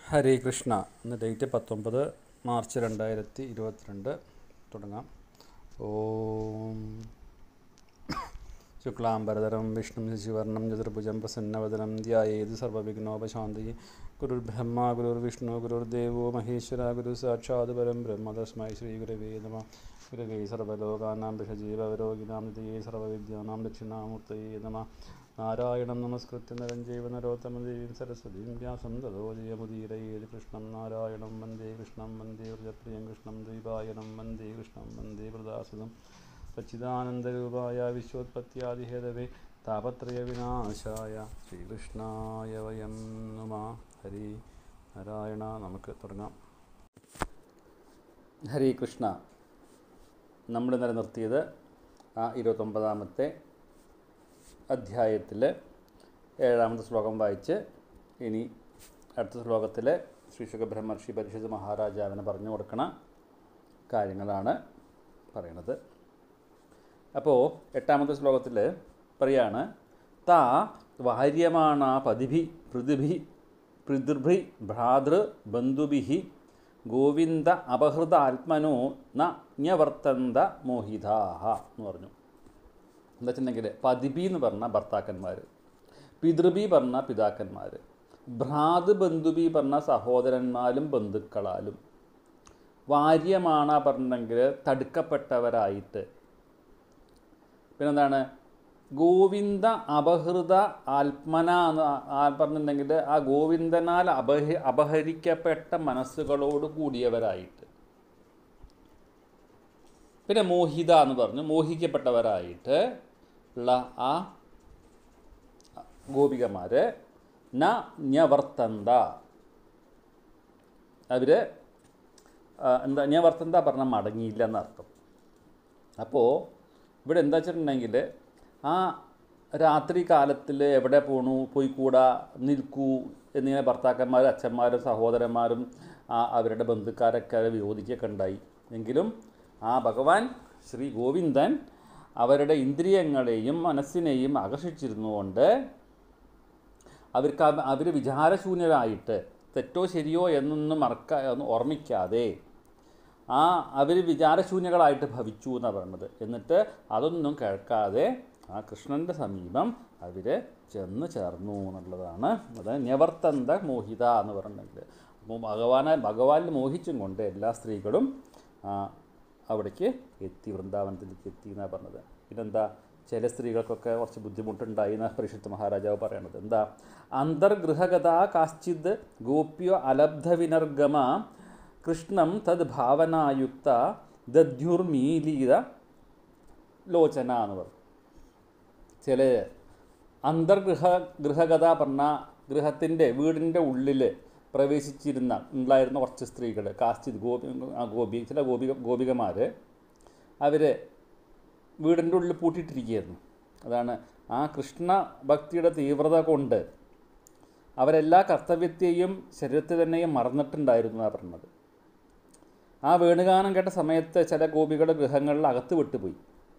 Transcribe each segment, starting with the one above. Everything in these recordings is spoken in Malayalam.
ഹരേ കൃഷ്ണ ഇന്ന് ഡേറ്റ് പത്തൊമ്പത് മാർച്ച് രണ്ടായിരത്തി ഇരുപത്തിരണ്ട് തുടങ്ങാം ഓം ശുക്ലാംബരധരം വിഷ്ണു ശശിവർണം ചതുർഭുജം പ്രസന്നവദനം ധ്യായേത് സർവവിഘ്നോപശാന്തി ഗുരുർബ്രഹ്മ ഗുരുർവിഷ്ണു ഗുരുർദേവോ മഹേശ്വര ഗുരു സാക്ഷാത് പരം ബ്രഹ്മ തസ്മൈ ശ്രീ ഗുരവേ നമ ഗുരവേ സർവലോകാനാം വിഷജീവരോഗിനാം നിതയേ സർവവിദ്യാനാം ദക്ഷിണാമൂർത്തയേ നമ നാരായണം നമസ്കൃത്യ നരം ജൈവ നരോത്തമദേവീം സരസ്വതീം വ്യാസം തതോ ജയമുദീരയേത് കൃഷ്ണം നാരായണം വന്ദേ കൃഷ്ണം വന്ദേ വ്രജപ്രിയം കൃഷ്ണം ദ്വൈപായനം വന്ദേ കൃഷ്ണം വന്ദേ വൃദാസുതം സച്ചിദാനന്ദരൂപായ വിശ്വോത്പത്യാദിഹേതവേ താപത്രയ വിനാശായ ശ്രീകൃഷ്ണായ വയം നമ ഹരി നാരായണ നമുക്ക് തുടങ്ങാം ഹരി കൃഷ്ണ നമ്മൾ ഇന്നലെ നിർത്തിയത് ആ ഇരുപത്തൊമ്പതാമത്തെ അധ്യായത്തിൽ ഏഴാമത്തെ ശ്ലോകം വായിച്ച് ഇനി അടുത്ത ശ്ലോകത്തിൽ ശ്രീ സുഖബ്രഹ്മർഷി പരിഷത്ത് മഹാരാജാവിന് പറഞ്ഞു കൊടുക്കണ കാര്യങ്ങളാണ് പറയണത് അപ്പോൾ എട്ടാമത്തെ ശ്ലോകത്തിൽ പറയാണ് താ വാര്യമാണ പതിഭി പൃഥിഭി പിതൃഭി ഭ്രാതൃ ബന്ധുഭി ഗോവിന്ദ അപഹൃത ആത്മനോ ന ന്യവർത്തന്ത മോഹിതാഹ എന്ന് പറഞ്ഞു എന്താ വെച്ചിട്ടുണ്ടെങ്കിൽ പതിബി എന്ന് പറഞ്ഞ ഭർത്താക്കന്മാർ പിതൃബി പറഞ്ഞ പിതാക്കന്മാർ ഭ്രാത് ബന്ധുബി പറഞ്ഞ സഹോദരന്മാരും ബന്ധുക്കളാലും വാര്യമാണ പറഞ്ഞിട്ടുണ്ടെങ്കിൽ തടുക്കപ്പെട്ടവരായിട്ട് പിന്നെന്താണ് ഗോവിന്ദ അപഹൃത ആത്മന എന്ന് ആ പറഞ്ഞിട്ടുണ്ടെങ്കിൽ ആ ഗോവിന്ദനാൽ അപഹ അപഹരിക്കപ്പെട്ട മനസ്സുകളോട് കൂടിയവരായിട്ട് പിന്നെ മോഹിത എന്ന് പറഞ്ഞു മോഹിക്കപ്പെട്ടവരായിട്ട് ഉള്ള ആ ഗോപികമാർ ന ന്യവർത്തന്ത അവർ എന്താ ന്യവർത്തന്ത പറഞ്ഞാൽ മടങ്ങിയില്ല എന്നർത്ഥം അപ്പോൾ ഇവിടെ എന്താ വെച്ചിട്ടുണ്ടെങ്കിൽ ആ രാത്രി കാലത്തിൽ എവിടെ പോണു പോയി കൂടാ നിൽക്കൂ എന്നിങ്ങനെ ഭർത്താക്കന്മാരും അച്ഛന്മാരും സഹോദരന്മാരും ആ അവരുടെ ബന്ധുക്കാരൊക്കെ വിരോധിക്കൊക്കെ ഉണ്ടായി എങ്കിലും ആ ഭഗവാൻ ശ്രീ ഗോവിന്ദൻ അവരുടെ ഇന്ദ്രിയങ്ങളെയും മനസ്സിനെയും ആകർഷിച്ചിരുന്നുകൊണ്ട് അവർക്ക് അവർ വിചാരശൂന്യരായിട്ട് തെറ്റോ ശരിയോ എന്നൊന്നും മറക്ക ഓർമ്മിക്കാതെ ആ അവർ വിചാരശൂന്യകളായിട്ട് ഭവിച്ചു എന്നാണ് പറയുന്നത് എന്നിട്ട് അതൊന്നും കേൾക്കാതെ ആ കൃഷ്ണൻ്റെ സമീപം അവർ ചെന്ന് ചേർന്നു എന്നുള്ളതാണ് അത് നിവർത്തന്ത മോഹിത എന്ന് പറഞ്ഞിട്ടുണ്ടെങ്കിൽ അപ്പോൾ ഭഗവാനെ ഭഗവാനിൽ മോഹിച്ചും കൊണ്ട് എല്ലാ സ്ത്രീകളും അവിടേക്ക് എത്തി വൃന്ദാവനത്തിലേക്ക് എത്തി എന്നാണ് പറഞ്ഞത് പിന്നെന്താ ചില സ്ത്രീകൾക്കൊക്കെ കുറച്ച് ബുദ്ധിമുട്ടുണ്ടായി എന്നാണ് പരിഷത്ത് മഹാരാജാവ് പറയണത് എന്താ അന്തർഗൃഹഗത കാശ്ചിത് ഗോപ്യോ അലബ്ധ വിനർഗമ കൃഷ്ണം തത് ഭാവനായുക്ത ദധ്യുർമീലീത ലോചന എന്ന് പറഞ്ഞു ചില അന്തർഗൃഹ ഗൃഹഗത പറഞ്ഞ ഗൃഹത്തിൻ്റെ വീടിൻ്റെ ഉള്ളിൽ പ്രവേശിച്ചിരുന്ന ഉണ്ടായിരുന്ന കുറച്ച് സ്ത്രീകൾ കാശ്ചിത് ഗോപി ഗോപി ചില ഗോപിക ഗോപികമാർ അവർ വീടിൻ്റെ ഉള്ളിൽ പൂട്ടിയിട്ടിരിക്കുകയായിരുന്നു അതാണ് ആ കൃഷ്ണ ഭക്തിയുടെ തീവ്രത കൊണ്ട് അവരെല്ലാ കർത്തവ്യത്തെയും ശരീരത്തെ തന്നെയും മറന്നിട്ടുണ്ടായിരുന്നു എന്നാണ് പറഞ്ഞത് ആ വേണുഗാനം കേട്ട സമയത്ത് ചില ഗോപികളുടെ ഗൃഹങ്ങളിൽ അകത്ത് വിട്ടുപോയി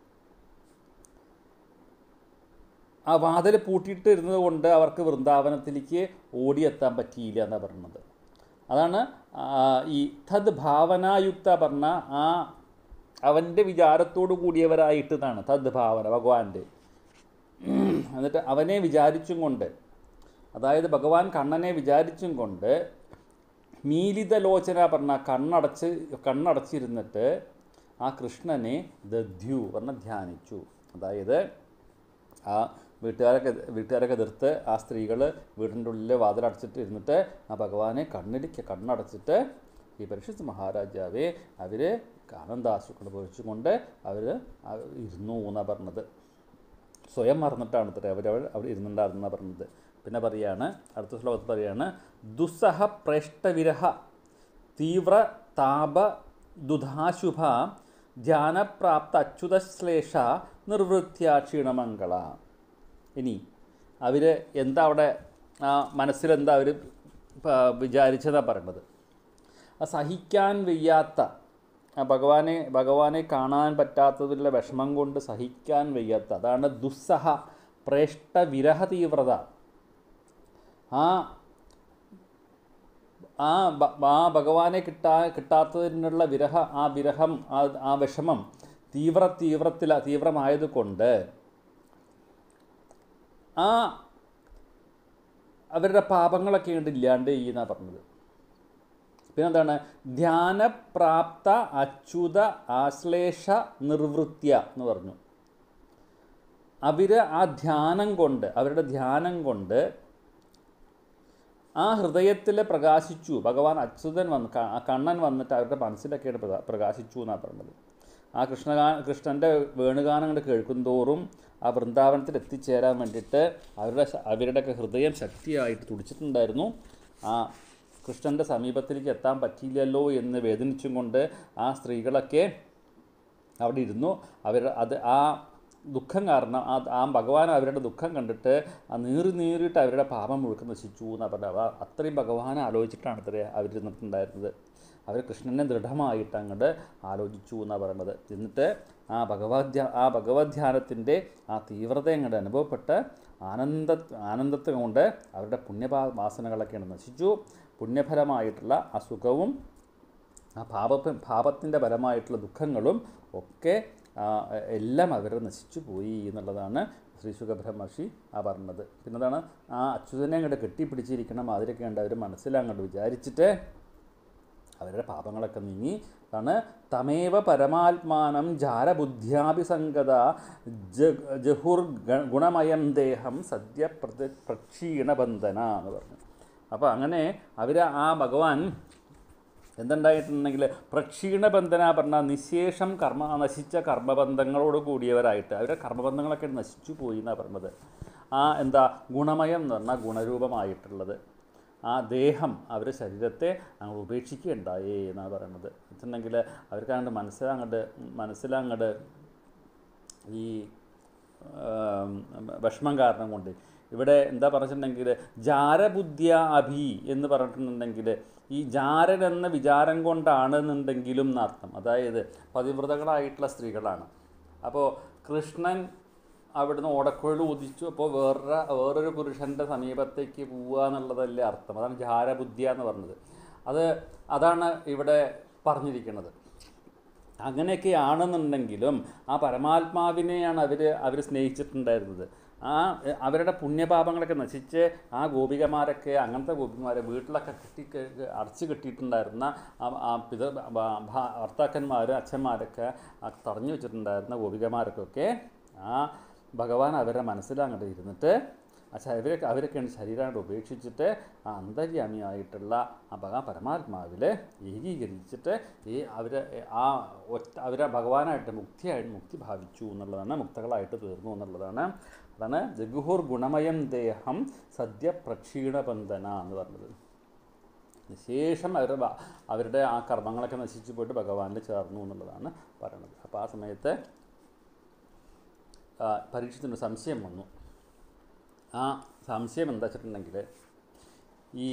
ആ വാതിൽ പൂട്ടിയിട്ട് ഇരുന്നത് കൊണ്ട് അവർക്ക് വൃന്ദാവനത്തിലേക്ക് ഓടിയെത്താൻ പറ്റിയില്ല എന്നാണ് പറയുന്നത് അതാണ് ഈ തദ് ഭാവനായുക്ത പറഞ്ഞ ആ അവൻ്റെ വിചാരത്തോടു കൂടിയവരായിട്ട് എന്നാണ് തദ് ഭാവന ഭഗവാന്റെ എന്നിട്ട് അവനെ വിചാരിച്ചും കൊണ്ട് അതായത് ഭഗവാൻ കണ്ണനെ വിചാരിച്ചും കൊണ്ട് മീലിതലോചന പറഞ്ഞ കണ്ണടച്ച് കണ്ണടച്ചിരുന്നിട്ട് ആ കൃഷ്ണനെ ദധ്യു പറഞ്ഞ ധ്യാനിച്ചു അതായത് ആ വീട്ടുകാരൊക്കെ വീട്ടുകാരൊക്കെ എതിർത്ത് ആ സ്ത്രീകൾ വീടിൻ്റെ ഉള്ളിൽ വാതിലടച്ചിട്ട് ഇരുന്നിട്ട് ആ ഭഗവാനെ കണ്ണിടിക്കുക കണ്ണടച്ചിട്ട് ഈ പരിഷത്ത് മഹാരാജാവെ അവർ ആനന്ദാശ്രുക്കൾ പൊഴിച്ചുകൊണ്ട് അവർ ഇരുന്നു എന്നാണ് പറഞ്ഞത് സ്വയം മറന്നിട്ടാണ് ഇത്ര അവർ അവിടെ ഇരുന്നുണ്ടായിരുന്നാണ് പറഞ്ഞത് പിന്നെ പറയാണ് അടുത്ത ശ്ലോകത്ത് പറയാണ് ദുസ്സഹ പ്രേഷ്ടവിരഹ തീവ്ര താപ ദുധാശുഭ ധ്യാനപ്രാപ്ത അച്യുതശ്ലേഷ നിർവൃത്യ ക്ഷീണമംഗള ഇനി അവർ എന്താ അവിടെ ആ മനസ്സിലെന്താ അവർ വിചാരിച്ചതാണ് പറയണത് ആ സഹിക്കാൻ വയ്യാത്ത ആ ഭഗവാനെ ഭഗവാനെ കാണാൻ പറ്റാത്തതിലുള്ള വിഷമം കൊണ്ട് സഹിക്കാൻ വയ്യാത്ത അതാണ് ദുസ്സഹ പ്രേഷ്ട വിരഹ തീവ്രത ആ ആ ബ- ആ ഭഗവാനെ കിട്ടാ കിട്ടാത്തതിനുള്ള വിരഹ ആ വിരഹം ആ ആ വിഷമം തീവ്ര തീവ്രത്തിൽ തീവ്രമായതുകൊണ്ട് ആ അവരുടെ പാപങ്ങളൊക്കെ ഉണ്ട് ഇല്ലാണ്ട് ചെയ്യുന്ന പറഞ്ഞത് പിന്നെന്താണ് ധ്യാനപ്രാപ്ത അച്യുത ആശ്ലേഷ നിർവൃത്യ എന്ന് പറഞ്ഞു അവർ ആ ധ്യാനം കൊണ്ട് അവരുടെ ധ്യാനം കൊണ്ട് ആ ഹൃദയത്തിൽ പ്രകാശിച്ചു ഭഗവാൻ അച്യുതൻ വന്ന് ക- ആ കണ്ണൻ വന്നിട്ട് അവരുടെ മനസ്സിലൊക്കെയാണ് പ്രകാ- പ്രകാശിച്ചു എന്നാണ് പറഞ്ഞത് ആ കൃഷ്ണഗാ കൃഷ്ണൻ്റെ വേണുഗാനം കൊണ്ട് കേൾക്കുന്തോറും ആ വൃന്ദാവനത്തിൽ എത്തിച്ചേരാൻ വേണ്ടിയിട്ട് അവരുടെ ശ- അവരുടെയൊക്കെ ഹൃദയം ശക്തിയായിട്ട് തുടിച്ചിട്ടുണ്ടായിരുന്നു ആ കൃഷ്ണൻ്റെ സമീപത്തിലേക്ക് എത്താൻ പറ്റിയില്ലല്ലോ എന്ന് വേദനിച്ചും കൊണ്ട് ആ സ്ത്രീകളൊക്കെ അവിടെ ഇരുന്നു അവർ അത് ആ ദുഃഖം കാരണം ആ ആ ഭഗവാൻ അവരുടെ ദുഃഖം കണ്ടിട്ട് ആ നീറി നീറിയിട്ട് അവരുടെ പാപം മുഴുക്ക നശിച്ചു എന്നാണ് പറഞ്ഞത് അവ അത്രയും ഭഗവാനെ ആലോചിച്ചിട്ടാണ് ഇത്ര അവരിരുന്നിട്ടുണ്ടായിരുന്നത് അവർ കൃഷ്ണനെ ദൃഢമായിട്ട് അങ്ങോട്ട് ആലോചിച്ചു എന്നാണ് പറയുന്നത് എന്നിട്ട് ആ ഭഗവത് ആ ഭഗവത് ധ്യാനത്തിൻ്റെ ആ തീവ്രത അങ്ങോട്ട് അനുഭവപ്പെട്ട് ആനന്ദ ആനന്ദത്തെ കൊണ്ട് അവരുടെ പുണ്യപാ വാസനകളൊക്കെയാണ് നശിച്ചു പുണ്യഫലമായിട്ടുള്ള ആ സുഖവും ആ പാപ പാപത്തിൻ്റെ പരമായിട്ടുള്ള ദുഃഖങ്ങളും ഒക്കെ ആ, എല്ലാം അവർ നശിച്ചു പോയി എന്നുള്ളതാണ് ശ്രീ സുഖബ്രഹ്മർഷി ആ പറഞ്ഞത് പിന്നെന്താണ് ആ അച്യുതനെ അങ്ങോട്ട് കെട്ടിപ്പിടിച്ചിരിക്കണം മാതിരിയൊക്കെ ഉണ്ട് അവർ മനസ്സിലങ്ങോട്ട് വിചാരിച്ചിട്ട് അവരുടെ പാപങ്ങളൊക്കെ നീങ്ങി അതാണ് തമേവ പരമാത്മാനം ജാരബുദ്ധ്യാഭിസംഗത ജ ജഹുർ ഗ- ഗുണമയം ദേഹം സദ്യ പ്രത പ്രക്ഷീണബന്ധന എന്ന് പറഞ്ഞു അപ്പോൾ അങ്ങനെ അവർ ആ ഭഗവാൻ എന്തുണ്ടായിട്ടുണ്ടെങ്കിൽ പ്രക്ഷീണബന്ധന പറഞ്ഞാൽ നിശേഷം കർമ്മ നശിച്ച കർമ്മബന്ധങ്ങളോട് കൂടിയവരായിട്ട് അവരുടെ കർമ്മബന്ധങ്ങളൊക്കെ നശിച്ചു പോയി എന്നാണ് പറഞ്ഞത് ആ എന്താ ഗുണമയം എന്ന് പറഞ്ഞാൽ ഗുണരൂപമായിട്ടുള്ളത് ആ ദേഹം അവരുടെ ശരീരത്തെ അങ്ങ് ഉപേക്ഷിക്കുകയുണ്ടായേ എന്നാണ് പറയുന്നത് വെച്ചിട്ടുണ്ടെങ്കിൽ അവർക്ക് അങ്ങോട്ട് മനസ്സിലങ്ങോട്ട് മനസ്സിലങ്ങോട്ട് ഈ ആം, വിഷമം കാരണം കൊണ്ട് ഇവിടെ എന്താ പറഞ്ഞിട്ടുണ്ടെങ്കിൽ ജാരബുദ്ധ്യ അഭി എന്ന് പറഞ്ഞിട്ടുണ്ടെങ്കിൽ ഈ ജാരൻ എന്ന വിചാരം കൊണ്ടാണ് എന്നുണ്ടെങ്കിലും എന്നർത്ഥം അതായത് പതിവ്രതകളായിട്ടുള്ള സ്ത്രീകളാണ് അപ്പോൾ കൃഷ്ണൻ അവിടുന്ന് ഓടക്കുഴൽ ഉദിച്ചു അപ്പോൾ വേറൊരു വേറൊരു പുരുഷൻ്റെ സമീപത്തേക്ക് പോവുക എന്നുള്ളതല്ലേ അർത്ഥം അതാണ് ജാരബുദ്ധിയ എന്ന് പറഞ്ഞത് അത് അതാണ് ഇവിടെ പറഞ്ഞിരിക്കുന്നത് അങ്ങനെയൊക്കെയാണെന്നുണ്ടെങ്കിലും ആ പരമാത്മാവിനെയാണ് അവർ അവർ സ്നേഹിച്ചിട്ടുണ്ടായിരുന്നത് ആ എ, അവരുടെ പുണ്യപാപങ്ങളൊക്കെ നശിച്ച് ആ ഗോപികമാരൊക്കെ അങ്ങനത്തെ ഗോപികമാരെ വീട്ടിലൊക്കെ കെട്ടി ക- അടച്ചു കെട്ടിയിട്ടുണ്ടായിരുന്ന ആ ആ പിത ഭ- ഭ- ഭർത്താക്കന്മാർ അച്ഛന്മാരൊക്കെ ആ തടഞ്ഞു വെച്ചിട്ടുണ്ടായിരുന്ന ഗോപികമാരൊക്കെ ആ ഭഗവാൻ അവരുടെ മനസ്സിലങ്ങോട്ട് ഇരുന്നിട്ട് ആ ശ- അവരൊക്കെ അവരൊക്കെയാണ് ശരീരം ഉപേക്ഷിച്ചിട്ട് ആ അന്തര്യാമിയായിട്ടുള്ള ആ ഭഗ പരമാത്മാവിൽ ഏകീകരിച്ചിട്ട് ഈ അവരെ ആ ഒറ്റ അവരെ ഭഗവാനായിട്ട് മുക്തിയായിട്ട് മുക്തി ഭാവിച്ചു എന്നുള്ളതാണ് മുക്തകളായിട്ട് തീർന്നു എന്നുള്ളതാണ് അതാണ് ജഗുഹുർ ഗുണമയം ദേഹം സദ്യ പ്രക്ഷീണബന്ധന എന്ന് പറഞ്ഞത് ശേഷം അവരുടെ ഭ- അവരുടെ ആ കർമ്മങ്ങളൊക്കെ നശിച്ചു പോയിട്ട് ഭഗവാനിൽ ചേർന്നു എന്നുള്ളതാണ് പറയുന്നത് അപ്പോൾ ആ സമയത്ത് ആ, പരീക്ഷത്തിന് സംശയം വന്നു ആ സംശയം എന്താ വെച്ചിട്ടുണ്ടെങ്കിൽ ഈ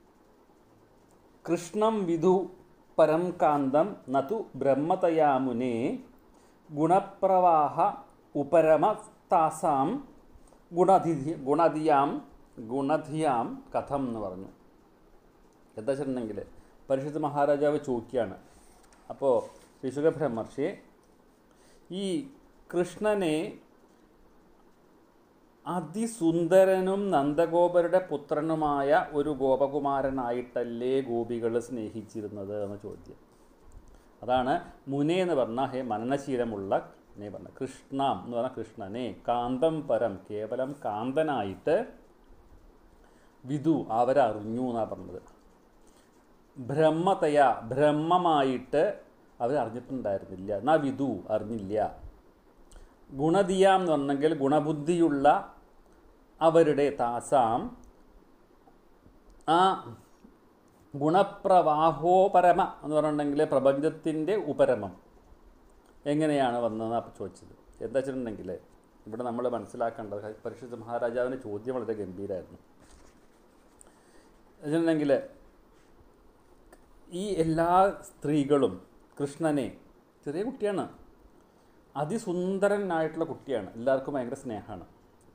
കൃഷ്ണം വിധു പരം കാന്തം നതു ബ്രഹ്മതയാമുനെ ഗുണപ്രവാഹ ഉപരമ താസാം ഗുണധി ഗുണധിയാം ഗുണധിയാം കഥം എന്ന് പറഞ്ഞു എന്താ വെച്ചിട്ടുണ്ടെങ്കിൽ പരിശുദ്ധ മഹാരാജാവ് ചോദിക്കുകയാണ് അപ്പോൾ ശ്രീസുഖബ്രഹ്മർഷി ഈ കൃഷ്ണനെ അതിസുന്ദരനും നന്ദഗോപരുടെ പുത്രനുമായ ഒരു ഗോപകുമാരനായിട്ടല്ലേ ഗോപികൾ സ്നേഹിച്ചിരുന്നത് എന്ന ചോദ്യം അതാണ് മുനെ എന്ന് പറഞ്ഞാൽ ഹേ മനനശീലമുള്ള എന്നെ പറഞ്ഞ കൃഷ്ണ എന്ന് പറഞ്ഞാൽ കൃഷ്ണനെ കാന്തം പരം കേവലം കാന്തനായിട്ട് വിധു അവരറിഞ്ഞു എന്നാണ് പറഞ്ഞത് ബ്രഹ്മതയ ബ്രഹ്മമായിട്ട് അവർ അറിഞ്ഞിട്ടുണ്ടായിരുന്നില്ല എന്നാൽ വിധു അറിഞ്ഞില്ല ഗുണദിയാം എന്ന് പറഞ്ഞെങ്കിൽ ഗുണബുദ്ധിയുള്ള അവരുടെ താസാം ആ ഗുണപ്രവാഹോപരമ എന്ന് പറഞ്ഞിട്ടുണ്ടെങ്കിൽ പ്രപഞ്ചത്തിൻ്റെ ഉപരമം എങ്ങനെയാണ് വന്നതെന്ന് അപ്പോൾ ചോദിച്ചത് എന്താ വെച്ചിട്ടുണ്ടെങ്കിൽ ഇവിടെ നമ്മൾ മനസ്സിലാക്കേണ്ടത് പരിശുദ്ധ മഹാരാജാവിൻ്റെ ചോദ്യം വളരെ ഗംഭീരമായിരുന്നു വെച്ചിട്ടുണ്ടെങ്കിൽ ഈ എല്ലാ സ്ത്രീകളും കൃഷ്ണനെ ചെറിയ കുട്ടിയാണ് അതിസുന്ദരനായിട്ടുള്ള കുട്ടിയാണ് എല്ലാവർക്കും ഭയങ്കര സ്നേഹമാണ്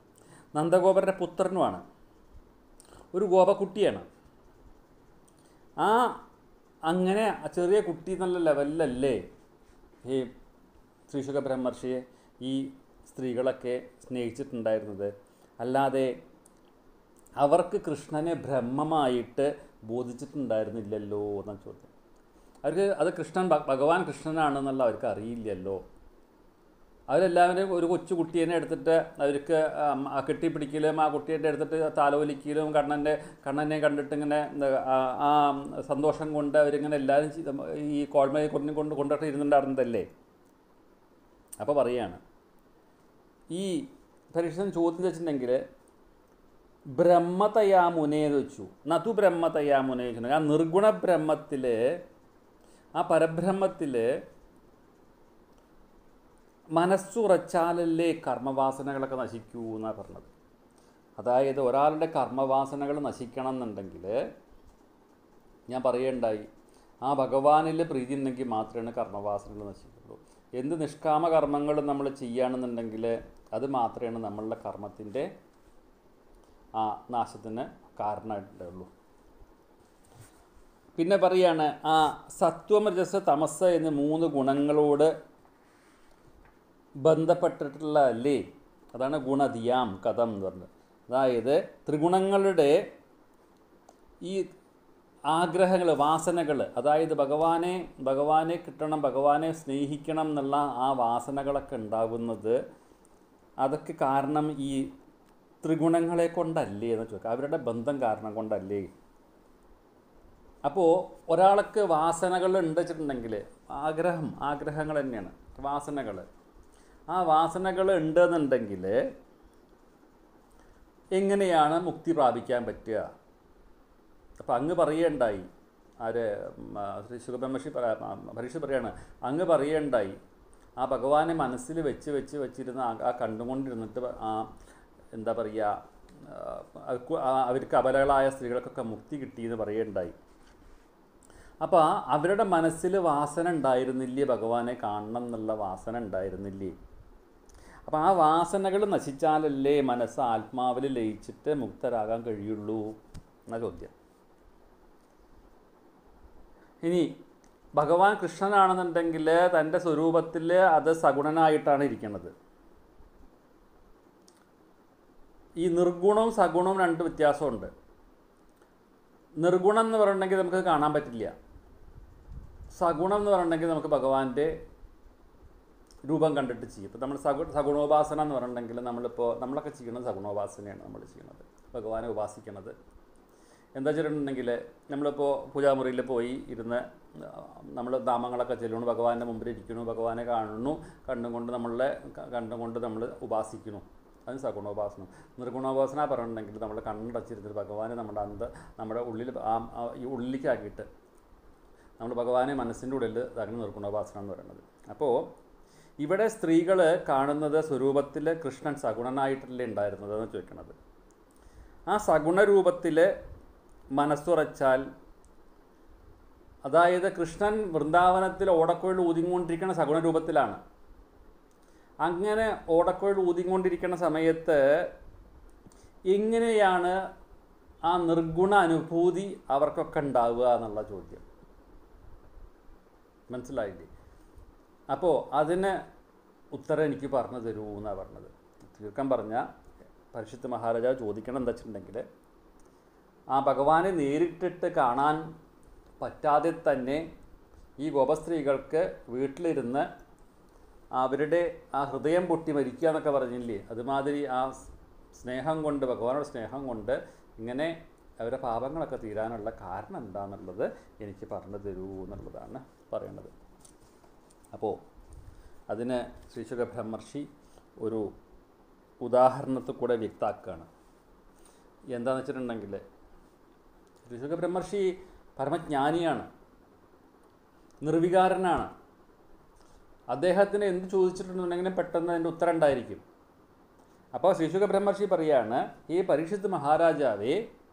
നന്ദഗോപരുടെ പുത്രനുമാണ് ഒരു ഗോപക്കുട്ടിയാണ് ആ അങ്ങനെ ആ ചെറിയ കുട്ടി എന്നുള്ള ലെവലിലല്ലേ ഈ ശ്രീശുഖ ബ്രഹ്മർഷിയെ ഈ സ്ത്രീകളൊക്കെ സ്നേഹിച്ചിട്ടുണ്ടായിരുന്നത് അല്ലാതെ അവർക്ക് കൃഷ്ണനെ ബ്രഹ്മമായിട്ട് ബോധിച്ചിട്ടുണ്ടായിരുന്നില്ലല്ലോ എന്നാണ് ചോദ്യം അവർക്ക് അത് കൃഷ്ണൻ ഭ- ഭഗവാൻ കൃഷ്ണനാണെന്നുള്ള അവർക്ക് അറിയില്ലല്ലോ അവരെല്ലാവരും ഒരു കൊച്ചു കുട്ടീനെ എടുത്തിട്ട് അവർക്ക് ആം, ആ കെട്ടിപ്പിടിക്കലും ആ കുട്ടിയെ എടുത്തിട്ട് താലോലിക്കലും കണ്ണൻ്റെ കണ്ണനെ കണ്ടിട്ട് ഇങ്ങനെ എന്താ, ആ ആ സന്തോഷം കൊണ്ട് അവരിങ്ങനെ എല്ലാവരും ചി- ഈ കോഴ്മയെ കൊണ്ട് കൊണ്ട് കൊണ്ടിട്ട് ഇരുന്നുണ്ടായിരുന്നതല്ലേ അപ്പോൾ പറയാണ് ഈ പരീക്ഷ ചോദ്യം വെച്ചിട്ടുണ്ടെങ്കിൽ ബ്രഹ്മതയാ മുനേ എന്ന് വെച്ചു നതു ബ്രഹ്മതയാ മുനേ വെച്ചിട്ടുണ്ടെങ്കിൽ ആ നിർഗുണ ബ്രഹ്മത്തിൽ ആ പരബ്രഹ്മത്തിൽ മനസ്സുറച്ചാലല്ലേ കർമ്മവാസനകളൊക്കെ നശിക്കൂ എന്നാണ് പറഞ്ഞത് അതായത് ഒരാളുടെ കർമ്മവാസനകൾ നശിക്കണം എന്നുണ്ടെങ്കിൽ ഞാൻ പറയണ്ടായി ആ ഭഗവാനിൽ പ്രീതി ഉണ്ടെങ്കിൽ മാത്രമേ കർമ്മവാസനകൾ നശിക്കുള്ളൂ എന്ത് നിഷ്കാമ കർമ്മങ്ങൾ നമ്മൾ ചെയ്യുകയാണെന്നുണ്ടെങ്കിൽ അത് മാത്രമേ നമ്മളുടെ കർമ്മത്തിൻ്റെ ആ നാശത്തിന് കാരണമായിട്ടുള്ളൂ പിന്നെ പറയാണ് ആ സത്വം രജസ് തമസ് എന്നീ മൂന്ന് ഗുണങ്ങളോട് ബന്ധപ്പെട്ടിട്ടുള്ള അല്ലേ അതാണ് ഗുണധിയാം കഥം എന്ന് പറഞ്ഞത് അതായത് ത്രിഗുണങ്ങളുടെ ഈ ആഗ്രഹങ്ങൾ വാസനകൾ അതായത് ഭഗവാനെ ഭഗവാനെ കിട്ടണം ഭഗവാനെ സ്നേഹിക്കണം എന്നുള്ള ആ വാസനകളൊക്കെ ഉണ്ടാകുന്നത് അതൊക്കെ കാരണം ഈ ത്രിഗുണങ്ങളെ കൊണ്ടല്ലേ എന്ന് ചോദിക്കുക അവരുടെ ബന്ധം കാരണം കൊണ്ടല്ലേ അപ്പോൾ ഒരാൾക്ക് വാസനകൾ ഉണ്ട് വെച്ചിട്ടുണ്ടെങ്കിൽ ആഗ്രഹം ആഗ്രഹങ്ങൾ തന്നെയാണ് വാസനകൾ ആ വാസനകൾ ഉണ്ടെന്നുണ്ടെങ്കിൽ എങ്ങനെയാണ് മുക്തി പ്രാപിക്കാൻ പറ്റുക അപ്പം അങ്ങ് പറയുണ്ടായി ആര് ഉം, ആ, ശ്രീ സുഖബ്രഹ്മർഷി പരീക്ഷ പറയാണ് അങ്ങ് പറയുണ്ടായി ആ ഭഗവാനെ മനസ്സിൽ വെച്ച് വെച്ച് വെച്ചിരുന്ന ആ- ആ കണ്ടുകൊണ്ടിരുന്നിട്ട് ആ എന്താ പറയുക ആ, അവർക്ക് ആ- അവർക്ക് അബലകളായ സ്ത്രീകൾക്കൊക്കെ മുക്തി കിട്ടിയെന്ന് പറയുണ്ടായി അപ്പോൾ അവരുടെ മനസ്സിൽ വാസന ഉണ്ടായിരുന്നില്ലേ ഭഗവാനെ കാണണം എന്നുള്ള വാസന ഉണ്ടായിരുന്നില്ലേ അപ്പോൾ ആ വാസനകൾ നശിച്ചാലല്ലേ മനസ്സ് ആത്മാവിൽ ലയിച്ചിട്ട് മുക്തരാകാൻ കഴിയുള്ളൂ എന്ന ചോദ്യം ഇനി ഭഗവാൻ കൃഷ്ണനാണെന്നുണ്ടെങ്കിൽ തൻ്റെ സ്വരൂപത്തിൽ അത് സഗുണനായിട്ടാണ് ഇരിക്കുന്നത് ഈ നിർഗുണവും സഗുണവും രണ്ട് വ്യത്യാസമുണ്ട് നിർഗുണം എന്ന് പറഞ്ഞിട്ടുണ്ടെങ്കിൽ നമുക്ക് കാണാൻ പറ്റില്ല സഗുണം എന്ന് പറഞ്ഞിട്ടുണ്ടെങ്കിൽ നമുക്ക് ഭഗവാന്റെ രൂപം കണ്ടിട്ട് ചെയ്യും ഇപ്പം നമ്മൾ സഗു സഗുണോപാസന എന്ന് പറഞ്ഞിട്ടുണ്ടെങ്കിൽ നമ്മളിപ്പോൾ നമ്മളൊക്കെ ചെയ്യുന്നത് സഗുണോപാസനയാണ് നമ്മൾ ചെയ്യുന്നത് ഭഗവാനെ ഉപാസിക്കുന്നത് എന്താ വെച്ചിട്ടുണ്ടെങ്കിൽ നമ്മളിപ്പോൾ പൂജാമുറിയിൽ പോയി ഇരുന്ന് നമ്മൾ നാമങ്ങളൊക്കെ ചെല്ലണു ഭഗവാന്റെ മുമ്പിൽ ഇരിക്കുന്നു ഭഗവാനെ കാണുന്നു കണ്ടും കൊണ്ട് നമ്മളെ ക- കണ്ടും കൊണ്ട് നമ്മൾ ഉപാസിക്കുന്നു അത് സഗുണോപാസനം നിർഗുണോപാസന പറഞ്ഞിട്ടുണ്ടെങ്കിൽ നമ്മൾ കണ്ണടച്ചിരുന്നിട്ട് ഭഗവാനെ നമ്മുടെ അന്ത നമ്മുടെ ഉള്ളിൽ ആ ആ- ഈ ഉള്ളിലേക്കാക്കിയിട്ട് നമ്മൾ ഭഗവാനെ മനസ്സിൻ്റെ ഉള്ളിൽ അങ്ങനെ നിർഗുണോപാസന എന്ന് പറയുന്നത് അപ്പോൾ ഇവിടെ സ്ത്രീകൾ കാണുന്നത് സ്വരൂപത്തിൽ കൃഷ്ണൻ സഗുണനായിട്ടല്ലേ ഉണ്ടായിരുന്നത് എന്ന് ചോദിക്കണത് ആ സഗുണ രൂപത്തിൽ മനസ്സുറച്ചാൽ അതായത് കൃഷ്ണൻ വൃന്ദാവനത്തിൽ ഓടക്കുഴൽ ഊതിക്കൊണ്ടിരിക്കുന്ന സഗുണ രൂപത്തിലാണ് അങ്ങനെ ഓടക്കുഴൽ ഊതിക്കൊണ്ടിരിക്കുന്ന സമയത്ത് എങ്ങനെയാണ് ആ നിർഗുണ അനുഭൂതി അവർക്കൊക്കെ ഉണ്ടാവുക എന്നുള്ള ചോദ്യം മനസ്സിലായില്ലേ അപ്പോൾ അതിന് ഉത്തരം എനിക്ക് പറഞ്ഞു തരൂ എന്നാണ് പറഞ്ഞത് തീർക്കാൻ പറഞ്ഞ പരിശുദ്ധ മഹാരാജാവ് ചോദിക്കണം എന്താ വെച്ചിട്ടുണ്ടെങ്കിൽ ആ ഭഗവാനെ നേരിട്ടിട്ട് കാണാൻ പറ്റാതെ തന്നെ ഈ ഗോപസ്ത്രീകൾക്ക് വീട്ടിലിരുന്ന് അവരുടെ ആ ഹൃദയം പൊട്ടി മരിക്കുക എന്നൊക്കെ പറഞ്ഞില്ലേ അതുമാതിരി ആ സ് സ്നേഹം കൊണ്ട് ഭഗവാനോട് സ്നേഹം കൊണ്ട് ഇങ്ങനെ അവരുടെ പാപങ്ങളൊക്കെ തീരാനുള്ള കാരണം എന്താണെന്നുള്ളത് എനിക്ക് പറഞ്ഞു തരൂ എന്നുള്ളതാണ് പറയുന്നത് അപ്പോൾ അതിന് ശ്രീശുഖ ബ്രഹ്മർഷി ഒരു ഉദാഹരണത്തിൽ കൂടെ വ്യക്താക്കുകയാണ് എന്താണെന്ന് വെച്ചിട്ടുണ്ടെങ്കിൽ ശ്രീശുഖ ബ്രഹ്മർഷി പരമജ്ഞാനിയാണ് നിർവികാരനാണ് അദ്ദേഹത്തിന് എന്ത് ചോദിച്ചിട്ടുണ്ടെങ്കിലും പെട്ടെന്ന് അതിൻ്റെ ഉത്തരം ഉണ്ടായിരിക്കും അപ്പോൾ ശ്രീശുഖ ബ്രഹ്മർഷി പറയാണ് ഈ പരീക്ഷിത് മഹാരാജാവേ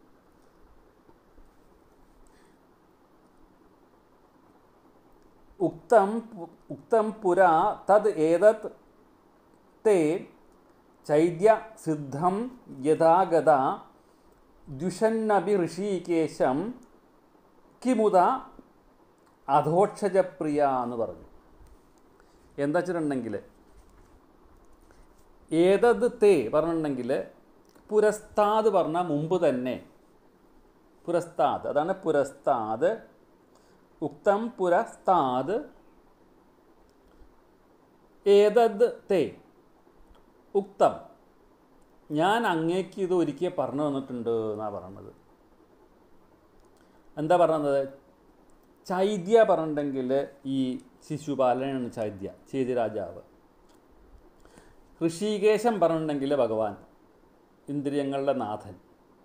ഉക്തം പു- ഉക്തം പുരാ തത് ഏതത് തേ ചൈദ്യ സിദ്ധം യഥാഗത ദ്വിഷന്നപി ഋഷീകേശം കിമുത അധോക്ഷജപ്രിയ എന്ന് പറഞ്ഞു എന്താ വെച്ചിട്ടുണ്ടെങ്കിൽ ഏതത് തേ പറഞ്ഞിട്ടുണ്ടെങ്കിൽ പുരസ്താദ് പറഞ്ഞ മുമ്പ് തന്നെ പുരസ്താദ് അതാണ് പുരസ്താദ് ഉക്തം പുരസ്താദ് ഏതത് തേ ഉക്തം ഞാൻ അങ്ങേക്ക് ഇത് ഒരിക്കൽ പറഞ്ഞു തന്നിട്ടുണ്ട് എന്നാണ് പറഞ്ഞത് എന്താ പറഞ്ഞത് ചൈദ്യ പറഞ്ഞിട്ടുണ്ടെങ്കിൽ ഈ ശിശുപാലനാണ് ചൈദ്യ ചേതി രാജാവ് ഋഷികേശം പറഞ്ഞിട്ടുണ്ടെങ്കിൽ ഭഗവാൻ ഇന്ദ്രിയങ്ങളുടെ നാഥൻ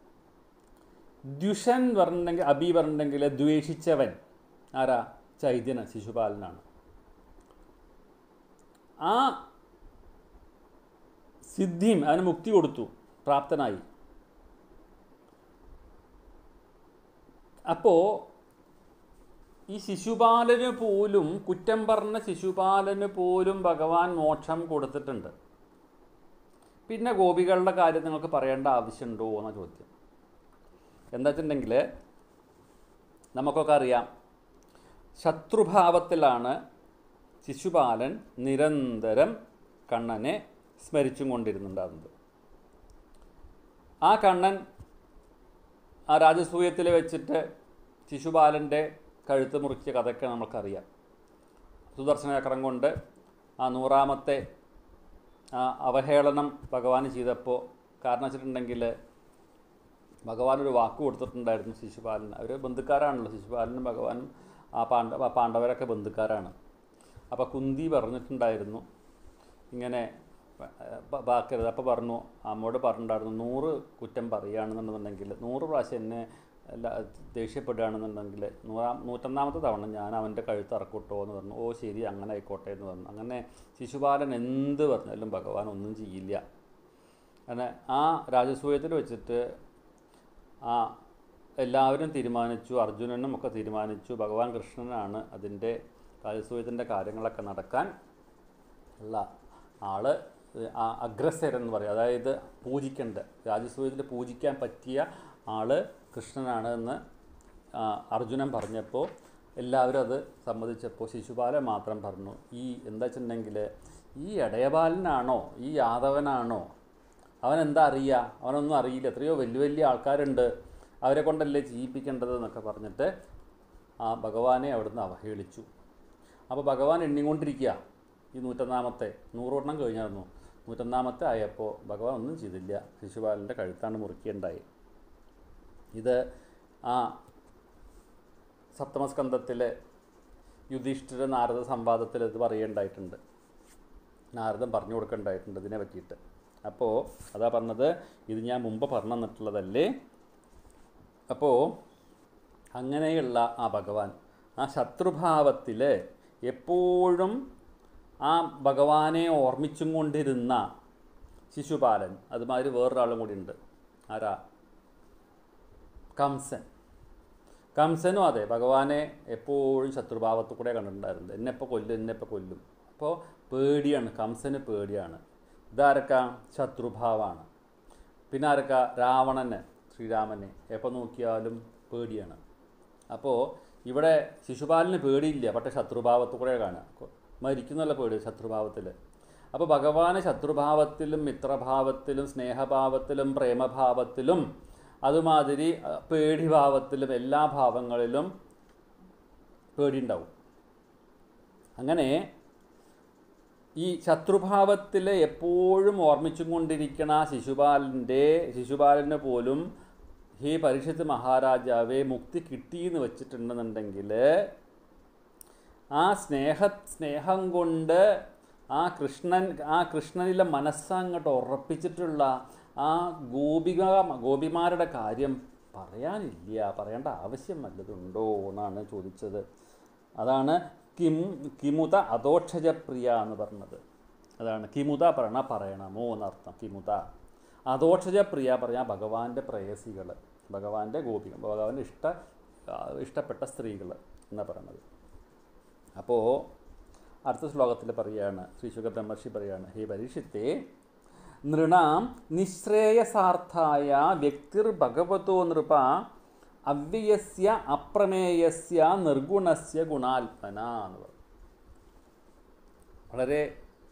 ദ്യുഷൻ പറഞ്ഞിട്ടുണ്ടെങ്കിൽ അബി പറഞ്ഞിട്ടുണ്ടെങ്കിൽ ദ്വേഷിച്ചവൻ ആരാ ചൈദ്യന ശിശുപാലനാണ് ആ സിദ്ധിയും അവന് മുക്തി കൊടുത്തു പ്രാപ്തനായി അപ്പോൾ ഈ ശിശുപാലന് പോലും കുറ്റം പറഞ്ഞ ശിശുപാലന് പോലും ഭഗവാൻ മോക്ഷം കൊടുത്തിട്ടുണ്ട് പിന്നെ ഗോപികളുടെ കാര്യം നിങ്ങൾക്ക് പറയേണ്ട ആവശ്യമുണ്ടോ എന്ന ചോദ്യം എന്താ വെച്ചിട്ടുണ്ടെങ്കിൽ നമുക്കൊക്കെ അറിയാം ശത്രുഭാവത്തിലാണ് ശിശുപാലൻ നിരന്തരം കണ്ണനെ സ്മരിച്ചും കൊണ്ടിരുന്നുണ്ടാകുന്നത് ആ കണ്ണൻ ആ രാജസൂയത്തിൽ വെച്ചിട്ട് ശിശുപാലൻ്റെ കഴുത്ത് മുറിച്ച കഥയൊക്കെ നമുക്കറിയാം സുദർശന ചക്രം കൊണ്ട് ആ നൂറാമത്തെ ആ അവഹേളനം ഭഗവാൻ ചെയ്തപ്പോൾ കാരണം വെച്ചിട്ടുണ്ടെങ്കിൽ ഭഗവാൻ ഒരു വാക്ക് കൊടുത്തിട്ടുണ്ടായിരുന്നു ശിശുപാലന് അവർ ബന്ധുക്കാരാണല്ലോ ശിശുപാലനും ഭഗവാനും ആ പാണ്ഡ ആ പാണ്ഡവരൊക്കെ ബന്ധുക്കാരാണ് അപ്പോൾ കുന്തി പറഞ്ഞിട്ടുണ്ടായിരുന്നു ഇങ്ങനെ ബ- ബാക്കരുത് അപ്പോൾ പറഞ്ഞു അമ്മോട് പറഞ്ഞിട്ടുണ്ടായിരുന്നു നൂറ് കുറ്റം പറയുകയാണെന്നുണ്ടെന്നുണ്ടെങ്കിൽ നൂറ് പ്രാവശ്യം എന്നെ എല്ലാ ദേഷ്യപ്പെടുകയാണെന്നുണ്ടെങ്കിൽ നൂറാം നൂറ്റൊന്നാമത്തെ തവണ ഞാൻ അവൻ്റെ കഴുത്ത് ഇറക്കൂട്ടോ എന്ന് പറഞ്ഞു ഓ ശരി അങ്ങനെ ആയിക്കോട്ടെ എന്ന് പറഞ്ഞു അങ്ങനെ ശിശുപാലൻ എന്ത് പറഞ്ഞാലും ഭഗവാൻ ഒന്നും ചെയ്യില്ല അങ്ങനെ ആ രാജസൂയത്തിൽ വെച്ചിട്ട് ആ എല്ലാവരും തീരുമാനിച്ചു അർജുനനും ഒക്കെ തീരുമാനിച്ചു ഭഗവാൻ കൃഷ്ണനാണ് അതിൻ്റെ രാജസൂയത്തിൻ്റെ കാര്യങ്ങളൊക്കെ നടക്കാൻ ഉള്ള ആള് ആ അഗ്രസരൻ എന്ന് പറയും അതായത് പൂജിക്കേണ്ട രാജസൂയത്തിൽ പൂജിക്കാൻ പറ്റിയ ആള് കൃഷ്ണനാണ് എന്ന് ആ, അർജുനൻ പറഞ്ഞപ്പോൾ എല്ലാവരും അത് സമ്മതിച്ചപ്പോൾ ശിശുപാലൻ മാത്രം പറഞ്ഞു ഈ എന്താ വെച്ചിട്ടുണ്ടെങ്കിൽ ഈ ഇടയബാലനാണോ ഈ യാദവനാണോ അവൻ എന്താ അറിയുക അവനൊന്നും അറിയില്ല എത്രയോ വലിയ വലിയ ആൾക്കാരുണ്ട് അവരെ കൊണ്ടല്ലേ ചെയ്യിപ്പിക്കേണ്ടത് എന്നൊക്കെ പറഞ്ഞിട്ട് ആ ഭഗവാനെ അവിടുന്ന് അവഹേളിച്ചു അപ്പോൾ ഭഗവാൻ എണ്ണിക്കൊണ്ടിരിക്കുക ഈ നൂറ്റൊന്നാമത്തെ നൂറെണ്ണം കഴിഞ്ഞായിരുന്നു നൂറ്റൊന്നാമത്തെ ആയപ്പോൾ ഭഗവാൻ ഒന്നും ചെയ്തില്ല ശിശുപാലൻ്റെ കഴുത്താണ് മുറിക്കുകയുണ്ടായി ഇത് ആ സപ്തമസ്കന്ധത്തിലെ യുധിഷ്ഠിര നാരദ സംവാദത്തിൽ ഇത് പറയുണ്ടായിട്ടുണ്ട് നാരദൻ പറഞ്ഞു കൊടുക്കേണ്ടായിട്ടുണ്ട് ഇതിനെ പറ്റിയിട്ട് അപ്പോൾ അതാ പറഞ്ഞത് ഇത് ഞാൻ മുമ്പ് പറഞ്ഞു തന്നിട്ടുള്ളതല്ലേ അപ്പോൾ അങ്ങനെയുള്ള ആ ഭഗവാൻ ആ ശത്രുഭാവത്തിൽ എപ്പോഴും ആ ഭഗവാനെ ഓർമ്മിച്ചും കൊണ്ടിരുന്ന ശിശുപാലൻ അതുമാതിരി വേറൊരാളും കൂടി ഉണ്ട് ആരാ കംസൻ കംസനും അതെ ഭഗവാനെ എപ്പോഴും ശത്രുഭാവത്തിൽ കൂടെ കണ്ടിട്ടുണ്ടായിരുന്നത് എന്നെ എപ്പോൾ കൊല്ലും എന്നെ എപ്പോൾ കൊല്ലും അപ്പോൾ പേടിയാണ് കംസന് പേടിയാണ് ഇതാരൊക്കെ ശത്രുഭാവമാണ് പിന്നെ ആരൊക്കെ രാവണന് ശ്രീരാമനെ എപ്പോൾ നോക്കിയാലും പേടിയാണ് അപ്പോൾ ഇവിടെ ശിശുപാലന് പേടിയില്ല പക്ഷേ ശത്രുഭാവത്തിൽ കൂടെ കാണുക മരിക്കുന്നല്ല പേടി ശത്രുഭാവത്തിൽ അപ്പോൾ ഭഗവാന് ശത്രുഭാവത്തിലും മിത്രഭാവത്തിലും സ്നേഹഭാവത്തിലും പ്രേമഭാവത്തിലും അതുമാതിരി അഹ്, പേടിഭാവത്തിലും എല്ലാ ഭാവങ്ങളിലും പേടിയുണ്ടാവും അങ്ങനെ ഈ ശത്രുഭാവത്തിൽ എപ്പോഴും ഓർമ്മിച്ചും കൊണ്ടിരിക്കണ ശിശുപാലൻ്റെ ശിശുപാലന് പോലും ഹേ പരീക്ഷത്ത് മഹാരാജാവെ മുക്തി കിട്ടിയെന്ന് വെച്ചിട്ടുണ്ടെന്നുണ്ടെങ്കിൽ ആ സ്നേഹ സ്നേഹം കൊണ്ട് ആ കൃഷ്ണൻ ആ കൃഷ്ണനിലെ മനസ്സങ്ങോട്ട് ഉറപ്പിച്ചിട്ടുള്ള ആ ഗോപിക ഗോപിമാരുടെ കാര്യം പറയാനില്ല പറയേണ്ട ആവശ്യം വല്ലതുണ്ടോ എന്നാണ് ചോദിച്ചത് അതാണ് കിം കിമുത അദോക്ഷജപ്രിയ എന്ന് പറഞ്ഞത് അതാണ് കിമുത പറയണ പറയണമോ എന്നർത്ഥം കിമുത അദോക്ഷജപ്രിയ പറഞ്ഞാൽ ഭഗവാന്റെ പ്രേയസികൾ ഭഗവാന്റെ ഗോപിക ഭഗവാന്റെ ഇഷ്ട ആ, ഇഷ്ടപ്പെട്ട സ്ത്രീകൾ എന്നാണ് പറയണത് അപ്പോൾ അടുത്ത ശ്ലോകത്തിൽ പറയുകയാണ് ശ്രീശുഖ ബ്രഹ്മർഷി പറയുകയാണ് ഹേ പരീക്ഷിത്തെ നൃണാം നിശ്രേയസാർത്ഥായ വ്യക്തിർ ഭഗവതോ നൃപ അവ്യയസ്യ അപ്രമേയസ്യ നിർഗുണസ്യ ഗുണാത്മന എന്ന് പറയും വളരെ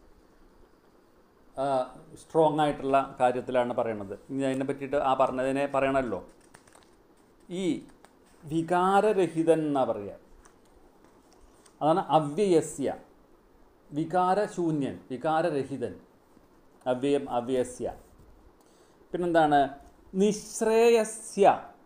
സ്ട്രോങ് ആയിട്ടുള്ള കാര്യത്തിലാണ് പറയണത് ഇനി അതിനെ പറ്റിയിട്ട് ആ പറഞ്ഞതിനെ പറയണമല്ലോ ഈ വികാരരഹിതൻ എന്നാ പറയുക അതാണ് അവ്യയസ്യ വികാരശൂന്യൻ വികാരരഹിതൻ അവ്യയം അവ്യയസ്യ പിന്നെന്താണ് നിശ്രേയസ്യ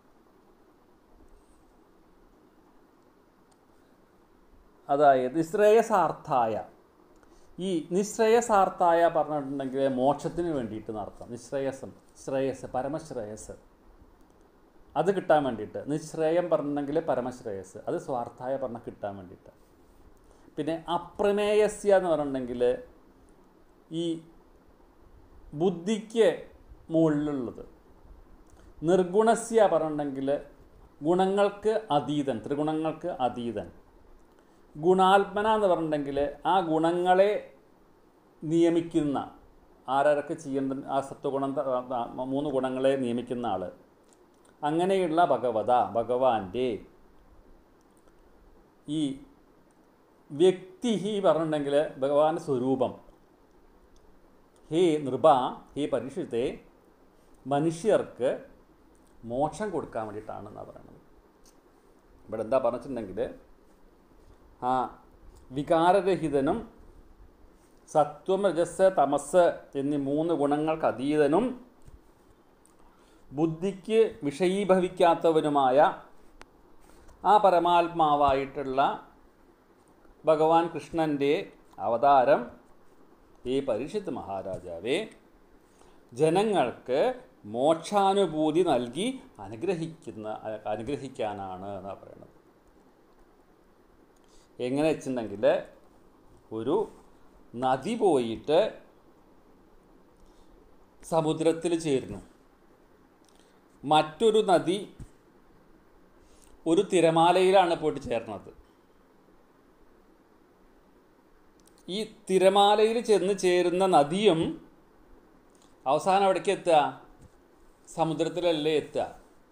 അതായത് നിശ്രേയസാർത്ഥായ ഈ നിശ്രേയസാർത്ഥായ പറഞ്ഞിട്ടുണ്ടെങ്കിൽ മോക്ഷത്തിന് വേണ്ടിയിട്ട് നടത്താം നിശ്രേയസം ശ്രേയസ് പരമശ്രേയസ് അത് കിട്ടാൻ വേണ്ടിയിട്ട് നിശ്രേയം പറഞ്ഞിട്ടുണ്ടെങ്കിൽ പരമശ്രേയസ് അത് സ്വാർത്ഥായ പറഞ്ഞാൽ കിട്ടാൻ വേണ്ടിയിട്ട് പിന്നെ അപ്രമേയസ്യ എന്ന് പറഞ്ഞിട്ടുണ്ടെങ്കിൽ ഈ ബുദ്ധിക്ക് മുകളിലുള്ളത് നിർഗുണസ്യ പറഞ്ഞിട്ടുണ്ടെങ്കിൽ ഗുണങ്ങൾക്ക് അതീതൻ ത്രിഗുണങ്ങൾക്ക് അതീതൻ ഗുണാത്മന എന്ന് പറഞ്ഞിട്ടുണ്ടെങ്കിൽ ആ ഗുണങ്ങളെ നിയമിക്കുന്ന ആരൊക്കെ ചെയ്യുന്ന ആ സത്വഗുണം ത- ആ മൂന്ന് ഗുണങ്ങളെ നിയമിക്കുന്ന ആൾ അങ്ങനെയുള്ള ഭഗവത ഭഗവാന്റെ ഈ വ്യക്തി ഹി പറഞ്ഞിട്ടുണ്ടെങ്കിൽ ഭഗവാന്റെ സ്വരൂപം ഹേ നൃപ ഹേ പരീക്ഷിത്തെ മനുഷ്യർക്ക് മോക്ഷം കൊടുക്കാൻ വേണ്ടിയിട്ടാണ് എന്നാണ് പറയുന്നത് ഇവിടെ എന്താ പറഞ്ഞിട്ടുണ്ടെങ്കിൽ ആ വികാരരഹിതനും സത്വം രജസ് തമസ് എന്നീ മൂന്ന് ഗുണങ്ങൾക്ക് അതീതനും ബുദ്ധിക്ക് വിഷയീഭവിക്കാത്തവനുമായ ആ പരമാത്മാവായിട്ടുള്ള ഭഗവാൻ കൃഷ്ണൻ്റെ അവതാരം ഈ പരീക്ഷിത്ത് മഹാരാജാവേ ജനങ്ങൾക്ക് മോക്ഷാനുഭൂതി നൽകി അനുഗ്രഹിക്കുന്ന അനുഗ്രഹിക്കാനാണ് എന്നാണ് പറയുന്നത് എങ്ങനെ വെച്ചിട്ടുണ്ടെങ്കിൽ ഒരു നദി പോയിട്ട് സമുദ്രത്തിൽ ചേരുന്നു മറ്റൊരു നദി ഒരു തിരമാലയിലാണ് പോയിട്ട് ചേർന്നത് ഈ തിരമാലയിൽ ചെന്ന് ചേരുന്ന നദിയും അവസാനം എവിടേക്ക് എത്തുക സമുദ്രത്തിലല്ലേ എത്തുക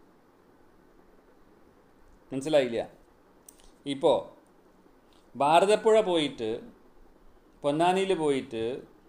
മനസ്സിലായില്ല ഇപ്പോൾ ഭാരതപ്പുഴ പോയിട്ട് പൊന്നാനിയിൽ പോയിട്ട്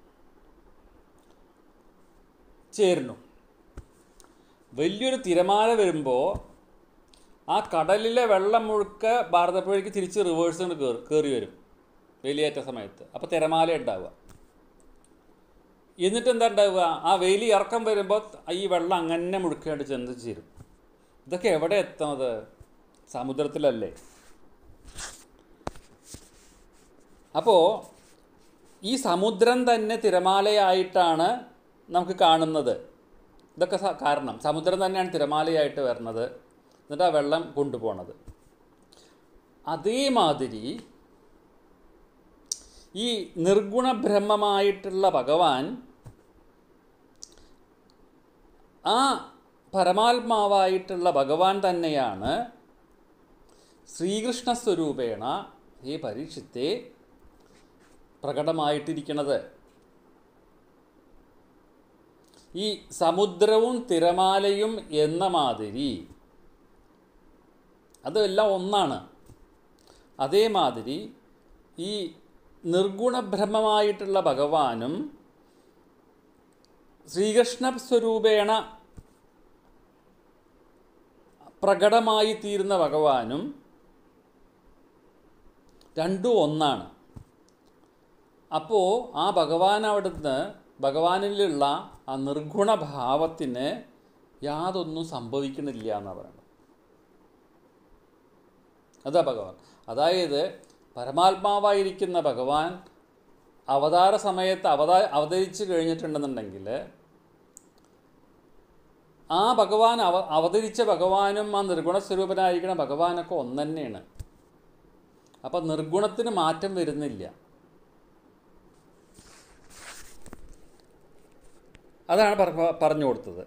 ചേരുന്നു വലിയൊരു തിരമാല വരുമ്പോൾ ആ കടലിലെ വെള്ളം മുഴുക്ക ഭാരതപ്പുഴയ്ക്ക് തിരിച്ച് റിവേഴ്സ് കൊണ്ട് കയറി കയറി വരും വേലിയേറ്റ സമയത്ത് അപ്പോൾ തിരമാല ഉണ്ടാവുക എന്നിട്ട് എന്താ ഉണ്ടാവുക ആ വേലി ഇറക്കം വരുമ്പോൾ ഈ വെള്ളം അങ്ങനെ മുഴുക്കായിട്ട് ചെന്ന് ചേരും ഇതൊക്കെ എവിടെ എത്തുന്നത് സമുദ്രത്തിലല്ലേ അപ്പോൾ ഈ സമുദ്രം തന്നെ തിരമാലയായിട്ടാണ് നമുക്ക് കാണുന്നത് ഇതൊക്കെ സ- കാരണം സമുദ്രം തന്നെയാണ് തിരമാലയായിട്ട് വരുന്നത് എന്നിട്ട് ആ വെള്ളം കൊണ്ടുപോണത് അതേമാതിരി ഈ നിർഗുണ ബ്രഹ്മമായിട്ടുള്ള ഭഗവാൻ ആ പരമാത്മാവായിട്ടുള്ള ഭഗവാൻ തന്നെയാണ് ശ്രീകൃഷ്ണ സ്വരൂപേണ ഈ പരീക്ഷത്തെ പ്രകടമായിട്ടിരിക്കുന്നത് ഈ സമുദ്രവും തിരമാലയും എന്ന മാതിരി അതെല്ലാം ഒന്നാണ് അതേമാതിരി ഈ നിർഗുണബ്രഹ്മമായിട്ടുള്ള ഭഗവാനും ശ്രീകൃഷ്ണ സ്വരൂപേണ പ്രകടമായി തീരുന്ന ഭഗവാനും രണ്ടും ഒന്നാണ് അപ്പോൾ ആ ഭഗവാൻ അവിടുന്ന് ഭഗവാനിലുള്ള ആ നിർഗുണ ഭാവത്തിന് യാതൊന്നും സംഭവിക്കണില്ല എന്നാണ് പറയുന്നത് അതാ ഭഗവാൻ അതായത് പരമാത്മാവായിരിക്കുന്ന ഭഗവാൻ അവതാര സമയത്ത് അവതാ അവതരിച്ച് കഴിഞ്ഞിട്ടുണ്ടെന്നുണ്ടെങ്കിൽ ആ ഭഗവാൻ അവ അവതരിച്ച ഭഗവാനും ആ നിർഗുണ സ്വരൂപനായിരിക്കുന്ന ഭഗവാനൊക്കെ ഒന്ന് തന്നെയാണ് അപ്പം നിർഗുണത്തിന് മാറ്റം വരുന്നില്ല അതാണ് പറ- പറഞ്ഞു കൊടുത്തത്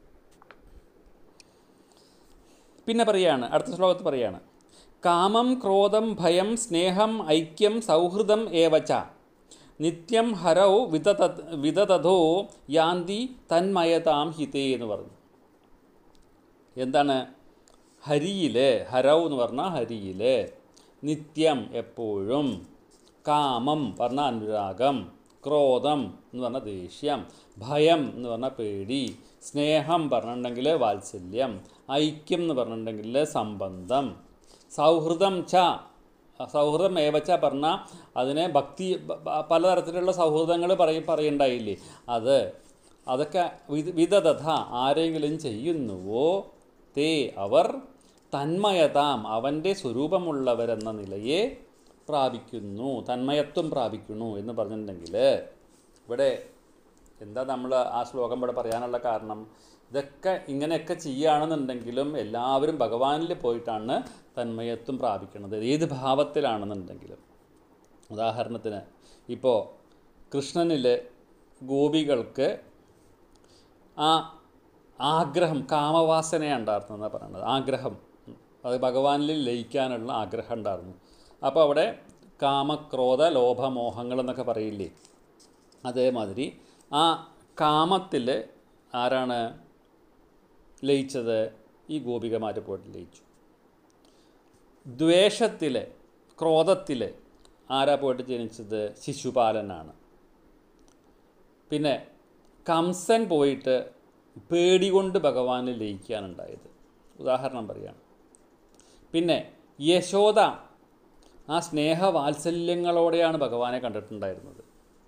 പിന്നെ പറയാണ് അടുത്ത ശ്ലോകത്ത് പറയാണ് കാമം ക്രോധം ഭയം സ്നേഹം ഐക്യം സൗഹൃദം ഏവച്ച നിത്യം ഹരൗ വിതത വിതതഥോ യാന്തി തന്മയതാം ഹിതേ എന്ന് പറഞ്ഞു എന്താണ് ഹരിയിലെ ഹരൗ എന്ന് പറഞ്ഞാൽ ഹരിയിലെ നിത്യം എപ്പോഴും കാമം പറഞ്ഞ അനുരാഗം ക്രോധം എന്ന് പറഞ്ഞ ദേഷ്യം ഭയം എന്ന് പറഞ്ഞ പേടി സ്നേഹം പറഞ്ഞിട്ടുണ്ടെങ്കിൽ വാത്സല്യം ഐക്യം എന്ന് പറഞ്ഞിട്ടുണ്ടെങ്കിൽ സംബന്ധം സൗഹൃദം ച സൗഹൃദം ഏവച്ച പറഞ്ഞാൽ അതിനെ ഭക്തി ബ- ബ- പലതരത്തിലുള്ള സൗഹൃദങ്ങൾ പറയ പറയുണ്ടായില്ലേ അത് അതൊക്കെ വിധ വിധതഥ ആരെങ്കിലും ചെയ്യുന്നുവോ തേ അവർ തന്മയതാം അവൻ്റെ സ്വരൂപമുള്ളവരെന്ന നിലയെ പ്രാപിക്കുന്നു തന്മയത്വം പ്രാപിക്കുന്നു എന്ന് പറഞ്ഞിട്ടുണ്ടെങ്കിൽ ഇവിടെ എന്താ നമ്മൾ ആ ശ്ലോകം ഇവിടെ പറയാനുള്ള കാരണം ഇതൊക്കെ ഇങ്ങനെയൊക്കെ ചെയ്യുകയാണെന്നുണ്ടെങ്കിലും എല്ലാവരും ഭഗവാനിൽ പോയിട്ടാണ് തന്മയത്വം പ്രാപിക്കുന്നത് ഏത് ഭാവത്തിലാണെന്നുണ്ടെങ്കിലും ഉദാഹരണത്തിന് ഇപ്പോൾ കൃഷ്ണനിൽ ഗോപികൾക്ക് ആ ആഗ്രഹം കാമവാസനയാണ് ഉണ്ടായിരുന്നതെന്നാണ് പറയുന്നത് ആഗ്രഹം അത് ഭഗവാനിൽ ലയിക്കാനുള്ള ആഗ്രഹം ഉണ്ടായിരുന്നു അപ്പോൾ അവിടെ കാമക്രോധ ലോഭമോഹങ്ങൾ എന്നൊക്കെ പറയില്ലേ അതേമാതിരി ആ കാമത്തിൽ ആരാണ് ലയിച്ചത് ഈ ഗോപികമാർ പോയിട്ട് ലയിച്ചു ദ്വേഷത്തിൽ ക്രോധത്തിൽ ആരാ പോയിട്ട് ജനിച്ചത് ശിശുപാലനാണ് പിന്നെ കംസൻ പോയിട്ട് പേടി കൊണ്ട് ഭഗവാനെ ലയിക്കാനുണ്ടായത് ഉദാഹരണം പറയാണ് പിന്നെ യശോദ ആ സ്നേഹവാത്സല്യങ്ങളോടെയാണ് ഭഗവാനെ കണ്ടിട്ടുണ്ടായിരുന്നത്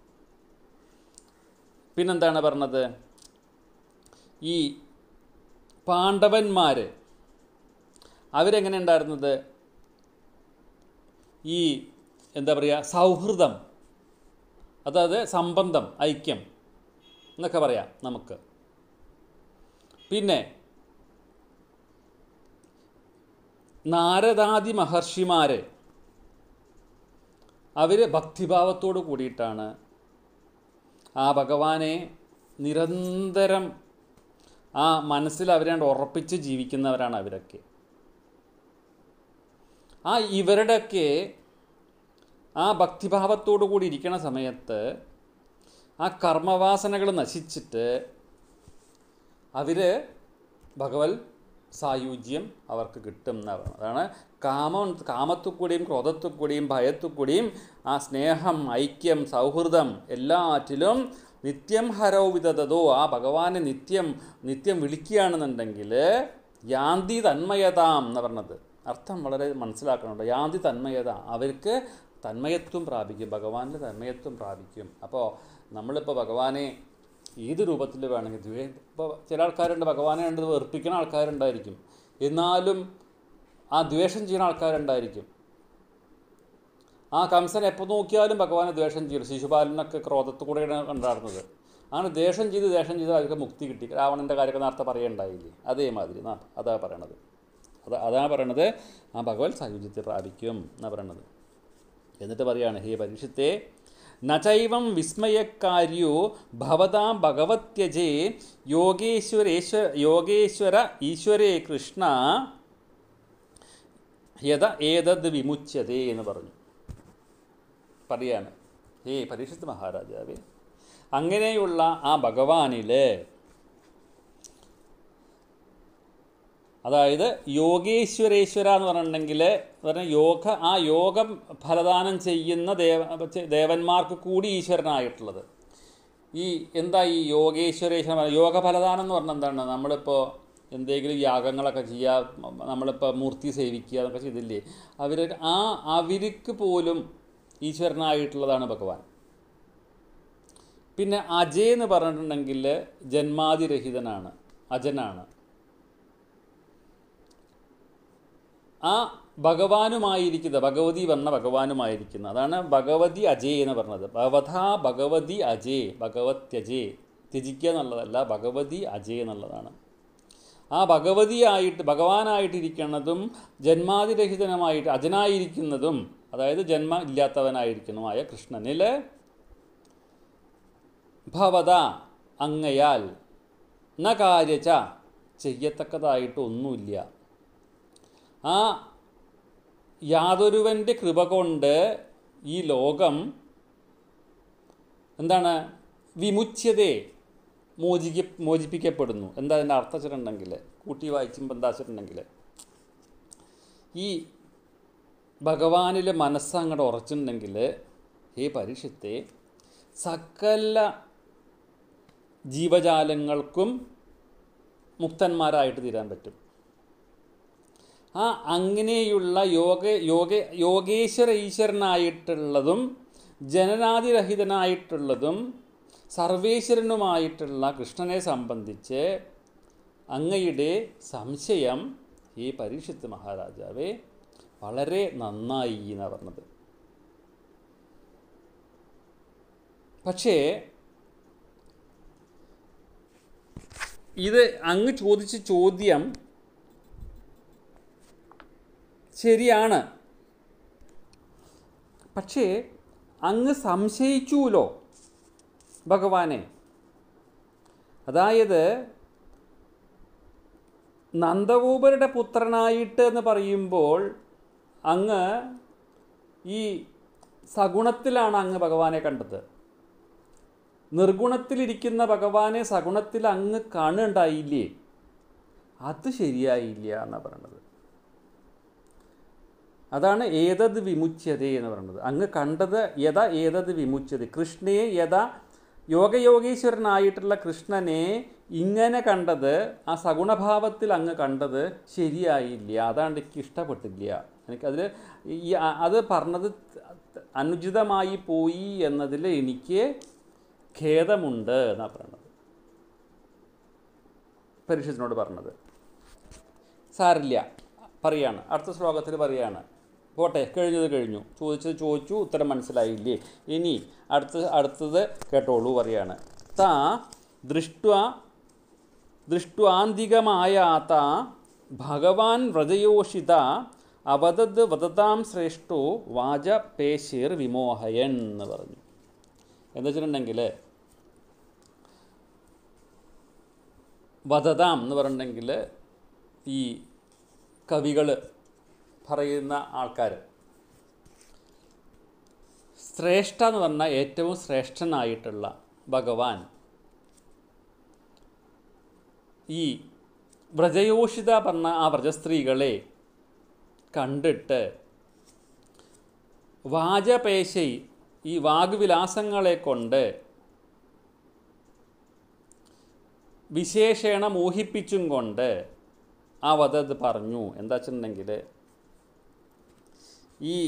പിന്നെന്താണ് പറഞ്ഞത് ഈ പാണ്ഡവന്മാർ അവരെങ്ങനെ ഉണ്ടായിരുന്നത് ഈ എന്താ പറയുക സൗഹൃദം അതായത് സംബന്ധം ഐക്യം എന്നൊക്കെ പറയാം നമുക്ക് പിന്നെ നാരദാദി മഹർഷിമാർ അവർ ഭക്തിഭാവത്തോട് കൂടിയിട്ടാണ് ആ ഭഗവാനെ നിരന്തരം ആ മനസ്സിൽ അവരാണ്ട് ഉറപ്പിച്ച് ജീവിക്കുന്നവരാണ് അവരൊക്കെ ആ ഇവരുടെയൊക്കെ ആ ഭക്തിഭാവത്തോടു കൂടി ഇരിക്കണ സമയത്ത് ആ കർമ്മവാസനകൾ നശിച്ചിട്ട് അവർ ഭഗവത് സായുജ്യം അവർക്ക് കിട്ടും എന്നാണ് പറയുന്നത് അതാണ് കാമം കാമത്തു കൂടിയും ക്രോധത്തു കൂടിയും ഭയത്തു കൂടിയും ആ സ്നേഹം ഐക്യം സൗഹൃദം എല്ലാറ്റിലും നിത്യം ഹരോ വിതതോ ആ ഭഗവാനെ നിത്യം നിത്യം വിളിക്കുകയാണെന്നുണ്ടെങ്കിൽ യാന്തി തന്മയതാം എന്ന് പറഞ്ഞത് അർത്ഥം വളരെ മനസ്സിലാക്കണുണ്ട് യാന്തി തന്മയത അവർക്ക് തന്മയത്വം പ്രാപിക്കും ഭഗവാന്റെ തന്മയത്വം പ്രാപിക്കും അപ്പോൾ നമ്മളിപ്പോൾ ഭഗവാനെ ഏത് രൂപത്തിൽ വേണമെങ്കിൽ ദ്വേ ഇപ്പോൾ ചില ആൾക്കാരുണ്ട് ഭഗവാനെ കണ്ട് വെറുപ്പിക്കുന്ന ആൾക്കാരുണ്ടായിരിക്കും എന്നാലും ആ ദ്വേഷം ചെയ്യുന്ന ആൾക്കാരുണ്ടായിരിക്കും ആ കംസൻ എപ്പോൾ നോക്കിയാലും ഭഗവാനെ ദ്വേഷം ചെയ്യും ശിശുപാലനൊക്കെ ക്രോധത്തു കൂടെയാണ് ഉണ്ടായിരുന്നത് അങ്ങനെ ദ്വേഷം ചെയ്ത് ദ്വേഷം ചെയ്ത് അവർക്ക് മുക്തി കിട്ടി രാവണൻ്റെ കാര്യമൊക്കെ നേരത്തെ പറയണ്ടായില്ലേ അതേമാതിരി നാ അതാ പറയണത് അത് അതാണ് പറയണത് ആ ഭഗവത് സായുജ്യത്തെ പ്രാപിക്കും എന്നാണ് പറയണത് എന്നിട്ട് പറയാണ് ഹേ പരീക്ഷത്തെ നചൈവം വിസ്മയക്കാര്യോ ഭവതാം ഭഗവത്യജേ യോഗേശ്വരേശ്വര യോഗേശ്വര ഈശ്വരേ കൃഷ്ണ യഥ ഏതത് വിമുച്യതേ എന്ന് പറഞ്ഞു പറയാണ് ഹേ പരീക്ഷിത് മഹാരാജാവേ അങ്ങനെയുള്ള ആ ഭഗവാനിൽ അതായത് യോഗേശ്വരേശ്വര എന്ന് പറഞ്ഞിട്ടുണ്ടെങ്കിൽ പറഞ്ഞാൽ യോഗ ആ യോഗം ഫലദാനം ചെയ്യുന്ന ദേവ ദേവന്മാർക്ക് കൂടി ഈശ്വരനായിട്ടുള്ളത് ഈ എന്താ ഈ യോഗേശ്വരേശ്വര യോഗ ഫലദാനം എന്ന് പറഞ്ഞാൽ എന്താണ് നമ്മളിപ്പോൾ എന്തെങ്കിലും യാഗങ്ങളൊക്കെ ചെയ്യുക നമ്മളിപ്പോൾ മൂർത്തി സേവിക്കുക എന്നൊക്കെ ചെയ്തില്ലേ അവർ ആ അവർക്ക് പോലും ഈശ്വരനായിട്ടുള്ളതാണ് ഭഗവാൻ പിന്നെ അജയ് എന്ന് പറഞ്ഞിട്ടുണ്ടെങ്കിൽ ജന്മാതിരഹിതനാണ് അജനാണ് ആ ഭഗവാനുമായിരിക്കുന്ന ഭഗവതി പറഞ്ഞ ഭഗവാനുമായിരിക്കുന്ന അതാണ് ഭഗവതി അജയ് എന്ന് പറഞ്ഞത് ഭവതാ ഭഗവതി അജയ് ഭഗവത്യജയ് ത്യജിക്കുക എന്നുള്ളതല്ല ഭഗവതി അജയ് എന്നുള്ളതാണ് ആ ഭഗവതിയായിട്ട് ഭഗവാനായിട്ടിരിക്കുന്നതും ജന്മാതിരഹിതനുമായിട്ട് അജനായിരിക്കുന്നതും അതായത് ജന്മ ഇല്ലാത്തവനായിരിക്കുന്നതുമായ കൃഷ്ണനിൽ ഭവത അങ്ങയാൽ ന കാര്യച്ച ചെയ്യത്തക്കതായിട്ട് ഒന്നുമില്ല ആ യാതൊരുവൻ്റെ കൃപ കൊണ്ട് ഈ ലോകം എന്താണ് വിമുച്യതേ മോചിക്ക മോചിപ്പിക്കപ്പെടുന്നു എന്താ അതിൻ്റെ അർത്ഥം വെച്ചിട്ടുണ്ടെങ്കിൽ കൂട്ടി വായിച്ചുമ്പോൾ എന്താ വെച്ചിട്ടുണ്ടെങ്കിൽ ഈ ഭഗവാനിൽ മനസ്സങ്ങോട്ട് ഉറച്ചിട്ടുണ്ടെങ്കിൽ ഈ പരീക്ഷത്തെ സകല ജീവജാലങ്ങൾക്കും മുക്തന്മാരായിട്ട് തീരാൻ പറ്റും ആ അങ്ങനെയുള്ള യോഗ യോഗ യോഗേശ്വര ഈശ്വരനായിട്ടുള്ളതും ജനനാതിരഹിതനായിട്ടുള്ളതും സർവേശ്വരനുമായിട്ടുള്ള കൃഷ്ണനെ സംബന്ധിച്ച് അങ്ങയുടെ സംശയം ഈ പരീക്ഷത്ത് മഹാരാജാവേ വളരെ നന്നായി എന്നാണ് പറഞ്ഞത് പക്ഷേ ഇത് അങ്ങ് ചോദിച്ച ചോദ്യം ശരിയാണ് പക്ഷേ അങ്ങ് സംശയിച്ചുല്ലോ ഭഗവാനെ അതായത് നന്ദഗോപരുടെ പുത്രനായിട്ട് എന്ന് പറയുമ്പോൾ അങ്ങ് ഈ സഗുണത്തിലാണ് അങ്ങ് ഭഗവാനെ കണ്ടത് നിർഗുണത്തിലിരിക്കുന്ന ഭഗവാനെ സഗുണത്തിൽ അങ്ങ് കാണുണ്ടായില്ലേ അത് ശരിയായില്ല എന്നാണ് പറയണത് അതാണ് ഏതത് വിമുച്യത എന്ന് പറയുന്നത് അങ്ങ് കണ്ടത് യഥ ഏതത് വിമുച്യത കൃഷ്ണയെ യഥ യോഗയോഗീശ്വരനായിട്ടുള്ള കൃഷ്ണനെ ഇങ്ങനെ കണ്ടത് ആ സഗുണഭാവത്തിൽ അങ്ങ് കണ്ടത് ശരിയായില്ല അതാണ് എനിക്ക് ഇഷ്ടപ്പെട്ടില്ല എനിക്കതിൽ ഈ അ- അത് പറഞ്ഞത് അനുചിതമായി പോയി എന്നതിൽ എനിക്ക് ഖേദമുണ്ട് എന്നാണ് പറയണത് പരീക്ഷത്തിനോട് പറഞ്ഞത് സാരില്ല പറയാണ് അടുത്ത ശ്ലോകത്തിൽ പറയാണ് പോട്ടെ കഴിഞ്ഞത് കഴിഞ്ഞു ചോദിച്ചത് ചോദിച്ചു ഉത്തരം മനസ്സിലായില്ലേ ഇനി അടുത്ത അടുത്തത് കേട്ടോളൂ പറയാണ് താ ദൃഷ്ട ദൃഷ്ട്വാന്തികമായാത്ത ഭഗവാൻ വ്രജയോഷിത അവതത് വദതാം ശ്രേഷ്ഠോ വാജപേശിർ വിമോഹയൻ എന്ന് പറഞ്ഞു എന്താ വെച്ചിട്ടുണ്ടെങ്കിൽ വദതാം എന്ന് പറഞ്ഞിട്ടുണ്ടെങ്കിൽ ഈ കവികൾ പറയുന്ന ആൾക്കാർ ശ്രേഷ്ഠ എന്ന് പറഞ്ഞാൽ ഏറ്റവും ശ്രേഷ്ഠനായിട്ടുള്ള ഭഗവാൻ ഈ വ്രജയോഷിത പറഞ്ഞ ആ വ്രജസ്ത്രീകളെ കണ്ടിട്ട് വാജപേശൈ ഈ വാഗ്വിലാസങ്ങളെ കൊണ്ട് വിശേഷേണ മോഹിപ്പിച്ചും കൊണ്ട് ആ വധത് പറഞ്ഞു എന്താ വെച്ചിട്ടുണ്ടെങ്കിൽ ഈ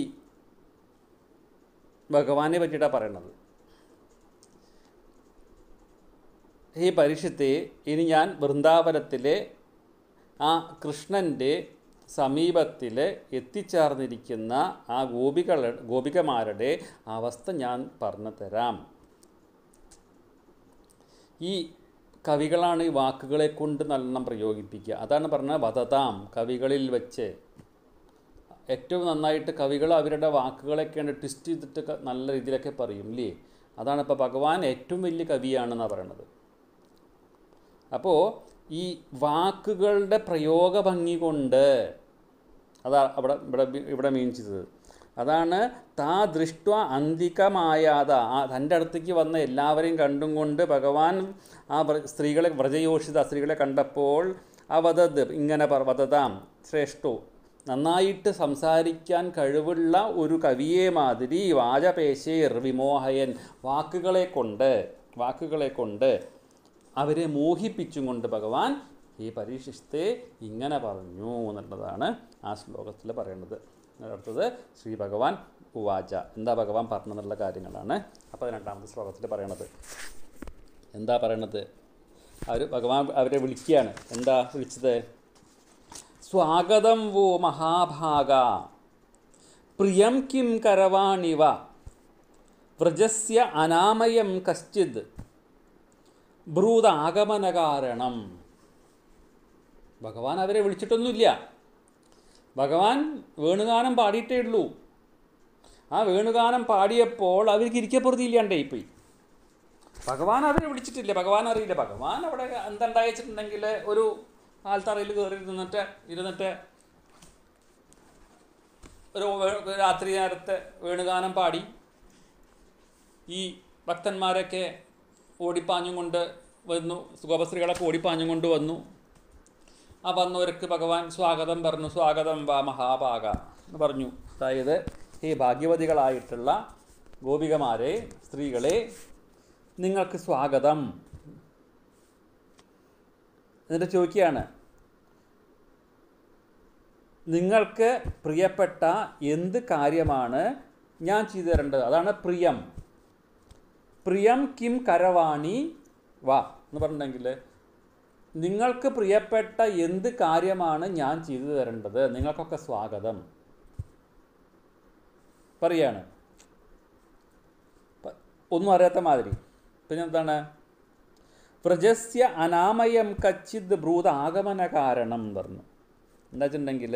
ഭഗവാനെ പറ്റിയിട്ടാണ് പറയണത് ഈ പരീക്ഷത്തെ ഇനി ഞാൻ വൃന്ദാവനത്തിലെ ആ കൃഷ്ണൻ്റെ സമീപത്തിൽ എത്തിച്ചേർന്നിരിക്കുന്ന ആ ഗോപികൾ ഗോപികമാരുടെ അവസ്ഥ ഞാൻ പറഞ്ഞു തരാം ഈ കവികളാണ് ഈ വാക്കുകളെ കൊണ്ട് നല്ലോണം പ്രയോഗിപ്പിക്കുക അതാണ് പറഞ്ഞത് വധതാം കവികളിൽ വെച്ച് ഏറ്റവും നന്നായിട്ട് കവികൾ അവരുടെ വാക്കുകളൊക്കെയാണ് ട്വിസ്റ്റ് ചെയ്തിട്ടൊക്കെ നല്ല രീതിയിലൊക്കെ പറയും ഇല്ലേ അതാണ് ഇപ്പോൾ ഭഗവാൻ ഏറ്റവും വലിയ കവിയാണെന്നാണ് പറയണത് അപ്പോൾ ഈ വാക്കുകളുടെ പ്രയോഗ ഭംഗി കൊണ്ട് അതാ അവിടെ ഇവിടെ ഇവിടെ മീൻ ചെയ്തത് അതാണ് താ ദൃഷ്ട അന്തികമായാത ആ തൻ്റെ അടുത്തേക്ക് വന്ന എല്ലാവരെയും കണ്ടും കൊണ്ട് ഭഗവാൻ ആ വ്ര- സ്ത്രീകളെ വ്രജയോഷിത സ്ത്രീകളെ കണ്ടപ്പോൾ അവതത് ഇങ്ങനെ പറ വതതാം ശ്രേഷ്ഠോ നന്നായിട്ട് സംസാരിക്കാൻ കഴിവുള്ള ഒരു കവിയെ മാതിരി വാജപേശേർ വിമോഹയൻ വാക്കുകളെ കൊണ്ട് വാക്കുകളെ കൊണ്ട് അവരെ മോഹിപ്പിച്ചും കൊണ്ട് ഭഗവാൻ ഈ പരീക്ഷിത്തെ ഇങ്ങനെ പറഞ്ഞു എന്നുള്ളതാണ് ആ ശ്ലോകത്തിൽ പറയുന്നത് അടുത്തത് ശ്രീ ഭഗവാൻ ഉവാച എന്താ ഭഗവാൻ പറഞ്ഞെന്നുള്ള കാര്യങ്ങളാണ് അപ്പോൾ രണ്ടാമത്തെ ശ്ലോകത്തിൽ പറയണത് എന്താ പറയണത് അവർ ഭഗവാൻ അവരെ വിളിക്കുകയാണ് എന്താ വിളിച്ചത് സ്വാഗതം വോ മഹാഭാഗ പ്രിയം കിം കരവാണിവ വ്രജസ്യ അനാമയം കശ്ചിത് ബ്രൂതാഗമനകാരണം ഭഗവാൻ അവരെ വിളിച്ചിട്ടൊന്നുമില്ല ഭഗവാൻ വേണുഗാനം പാടിയിട്ടേ ഉള്ളൂ ആ വേണുഗാനം പാടിയപ്പോൾ അവർക്ക് ഇരിക്കപ്പുറത്തില്ലാണ്ടേ പോയി ഭഗവാൻ അവരെ വിളിച്ചിട്ടില്ല ഭഗവാൻ അറിയില്ല ഭഗവാൻ അവിടെ എന്തുണ്ടായി വെച്ചിട്ടുണ്ടെങ്കിൽ ഒരു ആൽത്തറയിൽ കയറി നിന്നിട്ട് ഇരുന്നിട്ട് ഒരു വേ- രാത്രി നേരത്തെ വേണുഗാനം പാടി ഈ ഭക്തന്മാരൊക്കെ ഓടിപ്പാഞ്ഞും കൊണ്ട് വന്നു ഗോപസ്ത്രീകളൊക്കെ ഓടിപ്പാഞ്ഞും കൊണ്ട് വന്നു ആ വന്നവർക്ക് ഭഗവാൻ സ്വാഗതം പറഞ്ഞു സ്വാഗതം വാ മഹാഭാഗ എന്ന് പറഞ്ഞു അതായത് ഈ ഭാഗ്യവതികളായിട്ടുള്ള ഗോപികമാരെ സ്ത്രീകളെ നിങ്ങൾക്ക് സ്വാഗതം എന്നിട്ട് ചോദിക്കുകയാണ് നിങ്ങൾക്ക് പ്രിയപ്പെട്ട എന്ത് കാര്യമാണ് ഞാൻ ചെയ്തു തരേണ്ടത് അതാണ് പ്രിയം പ്രിയം കിം കരവാണി വാ എന്ന് പറഞ്ഞിട്ടുണ്ടെങ്കിൽ നിങ്ങൾക്ക് പ്രിയപ്പെട്ട എന്ത് കാര്യമാണ് ഞാൻ ചെയ്തു തരേണ്ടത് നിങ്ങൾക്കൊക്കെ സ്വാഗതം പറയാണ് പ- ഒന്നും അറിയാത്ത മാതിരി പിന്നെ എന്താണ് വ്രജസ്യ അനാമയം കച്ചിത് ബ്രൂത ആഗമന കാരണം എന്ന് പറഞ്ഞു എന്താ വെച്ചിട്ടുണ്ടെങ്കിൽ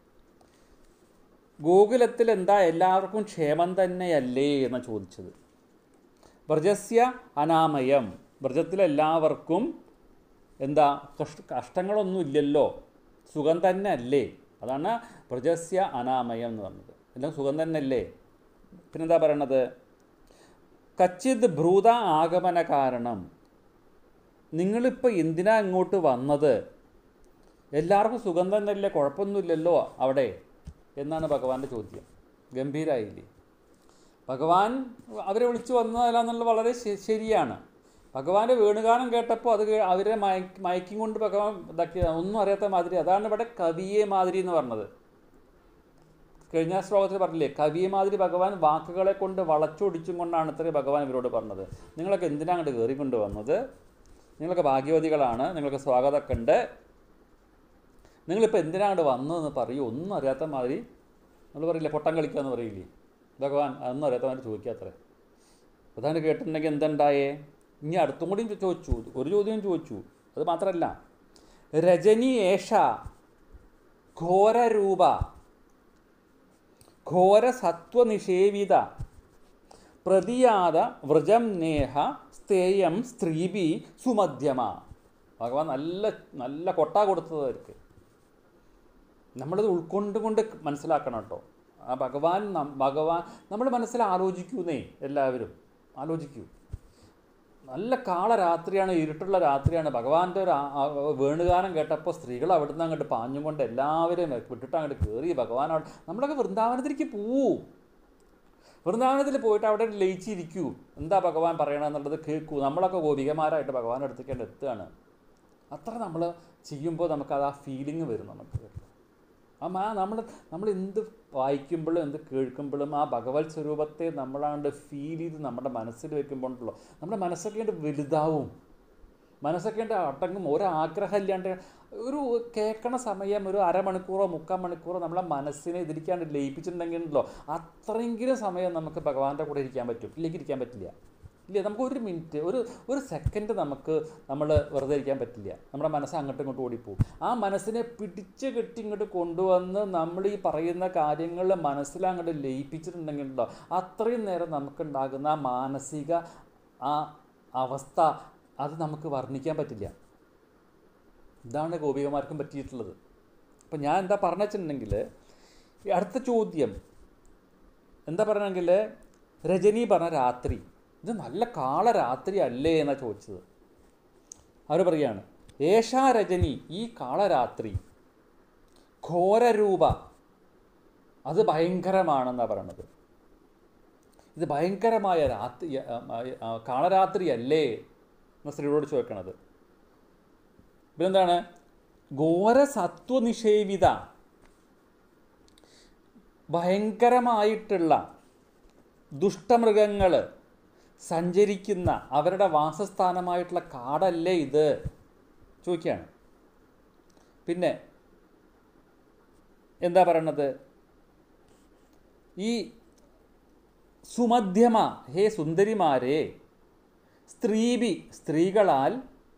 ഗോകുലത്തിൽ എന്താ എല്ലാവർക്കും ക്ഷേമം തന്നെയല്ലേ എന്നാണ് ചോദിച്ചത് വ്രജസ്യ അനാമയം വ്രജത്തിലെല്ലാവർക്കും എന്താ കഷ്ട കഷ്ടങ്ങളൊന്നും ഇല്ലല്ലോ സുഖം തന്നെ അല്ലേ അതാണ് വ്രജസ്യ അനാമയം എന്ന് പറഞ്ഞത് എല്ലാം സുഖം തന്നെ അല്ലേ പിന്നെന്താ പറയണത് കച്ചിത് ഭ്രൂത ആഗമന കാരണം നിങ്ങളിപ്പോൾ എന്തിനാ ഇങ്ങോട്ട് വന്നത് എല്ലാവർക്കും സുഖം തന്നെയല്ലേ കുഴപ്പമൊന്നുമില്ലല്ലോ അവിടെ എന്നാണ് ഭഗവാന്റെ ചോദ്യം ഗംഭീരായില്ലേ ഭഗവാൻ അവരെ വിളിച്ചു വന്നതല്ല വളരെ ശ- ശരിയാണ് ഭഗവാന്റെ വേണുഗാനം കേട്ടപ്പോൾ അത് കേ- അവരെ മയക്ക് മയക്കും കൊണ്ട് ഭഗവാൻ ഇതാക്കിയ ഒന്നും അറിയാത്ത മാതിരി അതാണ് ഇവിടെ കവിയെ മാതിരി എന്ന് പറഞ്ഞത് കഴിഞ്ഞ ശ്ലോകത്തിൽ പറഞ്ഞില്ലേ കവിയെ മാതിരി ഭഗവാൻ വാക്കുകളെ കൊണ്ട് വളച്ചൊടിച്ചും കൊണ്ടാണ് ഇത്രയും ഭഗവാൻ ഇവരോട് പറഞ്ഞത് നിങ്ങളൊക്കെ എന്തിനാ അങ്ങോട്ട് കയറിക്കൊണ്ട് വന്നത് നിങ്ങളൊക്കെ ഭാഗ്യവതികളാണ് നിങ്ങൾക്ക് സ്വാഗതമൊക്കെ ഉണ്ട് നിങ്ങളിപ്പോൾ എന്തിനാ അങ്ങോട്ട് വന്നതെന്ന് പറയൂ ഒന്നും അറിയാത്ത മാതിരി നമ്മൾ പറയില്ലേ പൊട്ടം കളിക്കുക എന്ന് പറയില്ലേ ഭഗവാൻ അതൊന്നും അറിയാത്ത മാതിരി ചോദിക്കാത്രേ അതാണ് കേട്ടിട്ടുണ്ടെങ്കിൽ എന്തുണ്ടായേ ഇനി അടുത്തും കൂടിയും ചോ- ചോദിച്ചു ഒരു ചോദ്യം ചോദിച്ചു അത് മാത്രമല്ല രജനി ഏഷ ഘോരരൂപ ഘോര സത്വനിഷേവിത പ്രതിയാത വ്രജം നേഹ സ്ഥേയം സ്ത്രീബി സുമധ്യമ ഭഗവാൻ നല്ല നല്ല കൊട്ട കൊടുത്തത് അവർക്ക് നമ്മളത് ഉൾക്കൊണ്ടുകൊണ്ട് മനസ്സിലാക്കണം കേട്ടോ ആ ഭഗവാൻ നം- ഭഗവാൻ നമ്മൾ മനസ്സിൽ ആലോചിക്കൂന്നേ എല്ലാവരും ആലോചിക്കൂ നല്ല കാള രാത്രിയാണ് ഇരുട്ടുള്ള രാത്രിയാണ് ഭഗവാന്റെ ഒരു ആ- ആ വേണുഗാനം കേട്ടപ്പോൾ സ്ത്രീകൾ അവിടുന്ന് അങ്ങോട്ട് പാഞ്ഞും കൊണ്ട് എല്ലാവരെയും വിട്ടിട്ട് അങ്ങോട്ട് കയറി ഭഗവാൻ അവിടെ നമ്മളൊക്കെ വൃന്ദാവനത്തിലേക്ക് പോവും വൃന്ദാവനത്തിൽ പോയിട്ട് അവിടെ ലയിച്ചിരിക്കൂ എന്താ ഭഗവാൻ പറയണമെന്നുള്ളത് കേൾക്കൂ നമ്മളൊക്കെ ഗോപികമാരായിട്ട് ഭഗവാന്റെ അടുത്തേക്ക് എത്തുകയാണ് അത്ര നമ്മൾ ചെയ്യുമ്പോൾ നമുക്കത് ആ ഫീലിംഗ് വരും നമുക്ക് ആ മാ നമ്മൾ നമ്മൾ എന്ത് വായിക്കുമ്പോഴും എന്ത് കേൾക്കുമ്പോഴും ആ ഭഗവത് സ്വരൂപത്തെ നമ്മളാണ്ട് ഫീൽ ചെയ്ത് നമ്മുടെ മനസ്സിൽ വെക്കുമ്പോഴല്ലോ നമ്മുടെ മനസ്സൊക്കെ ആണ്ട് വലുതാവും മനസ്സൊക്കെ ആണ്ട് അടങ്ങും ഒരാഗ്രഹം ഇല്ലാണ്ട് ഒരു കേൾക്കണ സമയം ഒരു അരമണിക്കൂറോ മുക്കാൽ മണിക്കൂറോ നമ്മളെ മനസ്സിനെ ഇതിരിക്കാണ്ട് ലയിപ്പിച്ചിട്ടുണ്ടെങ്കിലോ അത്രയെങ്കിലും സമയം നമുക്ക് ഭഗവാന്റെ കൂടെ ഇരിക്കാൻ പറ്റും ഇല്ലെങ്കിൽ ഇരിക്കാൻ പറ്റില്ല ഇല്ല നമുക്ക് ഒരു മിനിറ്റ് ഒരു ഒരു സെക്കൻഡ് നമുക്ക് നമ്മൾ വെറുതെ ഇരിക്കാൻ പറ്റില്ല നമ്മുടെ മനസ്സ് അങ്ങോട്ടും ഇങ്ങോട്ടും ഓടിപ്പോവും ആ മനസ്സിനെ പിടിച്ച് കെട്ടി ഇങ്ങോട്ട് കൊണ്ടുവന്ന് നമ്മൾ ഈ പറയുന്ന കാര്യങ്ങൾ മനസ്സിലങ്ങോട്ട് ലയിപ്പിച്ചിട്ടുണ്ടെങ്കിലോ അത്രയും നേരം നമുക്കുണ്ടാകുന്ന ആ മാനസിക ആ അവസ്ഥ അത് നമുക്ക് വർണ്ണിക്കാൻ പറ്റില്ല ഇതാണ് ഗോപികമാർക്കും പറ്റിയിട്ടുള്ളത് അപ്പം ഞാൻ എന്താ പറഞ്ഞു വെച്ചിട്ടുണ്ടെങ്കിൽ ഈ അടുത്ത ചോദ്യം എന്താ പറയണമെങ്കിൽ രജനി പറഞ്ഞ രാത്രി ഇത് നല്ല കാള രാത്രി അല്ലേ എന്നാണ് ചോദിച്ചത് അവർ പറയാണ് ഏഷാ രജനി ഈ കാളരാത്രി ഘോരരൂപ അത് ഭയങ്കരമാണെന്നാണ് പറയണത് ഇത് ഭയങ്കരമായ രാത്രി ആ, ആ, ആ, കാളരാത്രി അല്ലേ എന്ന സ്ത്രീയോട് ചോദിക്കണത് പിന്നെന്താണ് ഘോര സത്വനിഷേവിത ഭയങ്കരമായിട്ടുള്ള ദുഷ്ടമൃഗങ്ങൾ സഞ്ചരിക്കുന്ന അവരുടെ വാസസ്ഥാനമായിട്ടുള്ള കാടല്ലേ ഇത് ചോദിക്കുകയാണ് പിന്നെ എന്താ പറയണത് ഈ സുമധ്യമ ഹേ സുന്ദരിമാരെ സ്ത്രീബി സ്ത്രീകളാൽ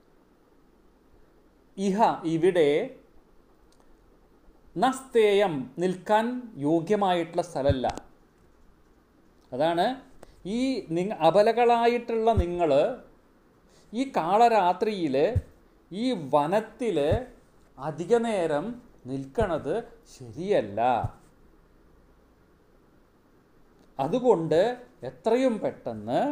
ഇഹ ഇവിടെ നസ്തേയം നിൽക്കാൻ യോഗ്യമായിട്ടുള്ള സ്ഥലമല്ല അതാണ് ഈ നിങ്ങ അബലകളായിട്ടുള്ള നിങ്ങൾ ഈ കാളരാത്രിയിൽ ഈ വനത്തിൽ അധിക നേരം നിൽക്കണത് ശരിയല്ല അതുകൊണ്ട് എത്രയും പെട്ടെന്ന്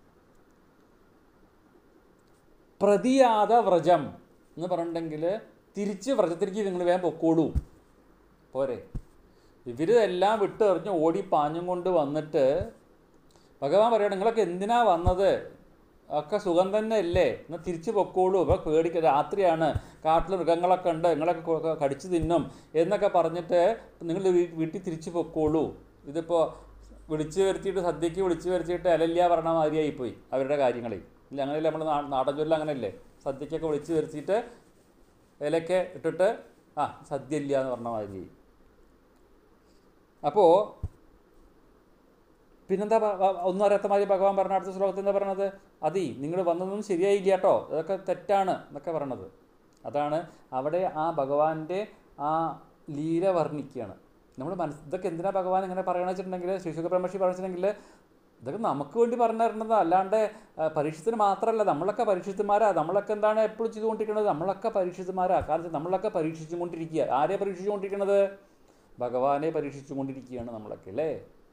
പ്രതിയാത വ്രജം എന്ന് പറഞ്ഞിട്ടുണ്ടെങ്കിൽ തിരിച്ച് വ്രതത്തിലേക്ക് നിങ്ങൾ വേഗം പൊക്കോളൂ പോരെ ഇവർ എല്ലാം വിട്ടെറിഞ്ഞ് ഓടി പാഞ്ഞും കൊണ്ട് വന്നിട്ട് ഭഗവാൻ പറയണം നിങ്ങളൊക്കെ എന്തിനാ വന്നത് ഒക്കെ സുഖം തന്നെ അല്ലേ എന്നാൽ തിരിച്ചു പൊക്കോളൂ ഇപ്പോൾ പേടിക്ക രാത്രിയാണ് കാട്ടിൽ മൃഗങ്ങളൊക്കെ ഉണ്ട് നിങ്ങളൊക്കെ കൊ- കടിച്ചു തിന്നും എന്നൊക്കെ പറഞ്ഞിട്ട് നിങ്ങൾ വീട്ടിൽ തിരിച്ചു പൊക്കോളൂ ഇതിപ്പോൾ വിളിച്ചു വരുത്തിയിട്ട് സദ്യക്ക് വിളിച്ചു വരുത്തിയിട്ട് അലല്യ പറഞ്ഞ മാതിരിയായിപ്പോയി അവരുടെ കാര്യങ്ങളിൽ ഇല്ല അങ്ങനെയല്ലേ നമ്മൾ നാടൻ ചൊല്ല അങ്ങനെയല്ലേ സദ്യക്കൊക്കെ വിളിച്ചു വരുത്തിയിട്ട് ഇലക്കെ ഇട്ടിട്ട് ആ സദ്യ ഇല്ല എന്ന് പറഞ്ഞ മാതിരി അപ്പോൾ പിന്നെന്താ പ- പ- ഒന്നും അറിയാത്ത മാതിരി ഭഗവാൻ പറഞ്ഞ അടുത്ത ശ്ലോകത്തിൽ എന്താ പറഞ്ഞത് അതി നിങ്ങൾ വന്നതൊന്നും ശരിയായില്ല കേട്ടോ ഇതൊക്കെ തെറ്റാണ് എന്നൊക്കെ പറയണത് അതാണ് അവിടെ ആ ഭഗവാന്റെ ആ ലീല വർണ്ണിക്കുകയാണ് നമ്മൾ മനസ്സ് ഇതൊക്കെ എന്തിനാ ഭഗവാൻ ഇങ്ങനെ പറയണമെന്ന് വെച്ചിട്ടുണ്ടെങ്കിൽ ശ്രീശുഖ ബ്രഹ്മർഷി പറഞ്ഞിട്ടുണ്ടെങ്കിൽ ഇതൊക്കെ നമുക്ക് വേണ്ടി പറഞ്ഞു തരുന്നത് അല്ലാണ്ട് ആ, പരീക്ഷത്തിന് മാത്രമല്ല നമ്മളൊക്കെ പരീക്ഷിത്തുമാരാ നമ്മളൊക്കെ എന്താണ് എപ്പോഴും ചെയ്തുകൊണ്ടിരിക്കുന്നത് നമ്മളൊക്കെ പരീക്ഷിത്തുമാരാ കാരണം നമ്മളൊക്കെ പരീക്ഷിച്ചുകൊണ്ടിരിക്കുക ആരെ പരീക്ഷിച്ചുകൊണ്ടിരിക്കുന്നത് ഭഗവാനെ പരീക്ഷിച്ചുകൊണ്ടിരിക്കുകയാണ് നമ്മളൊക്കെ അല്ലേ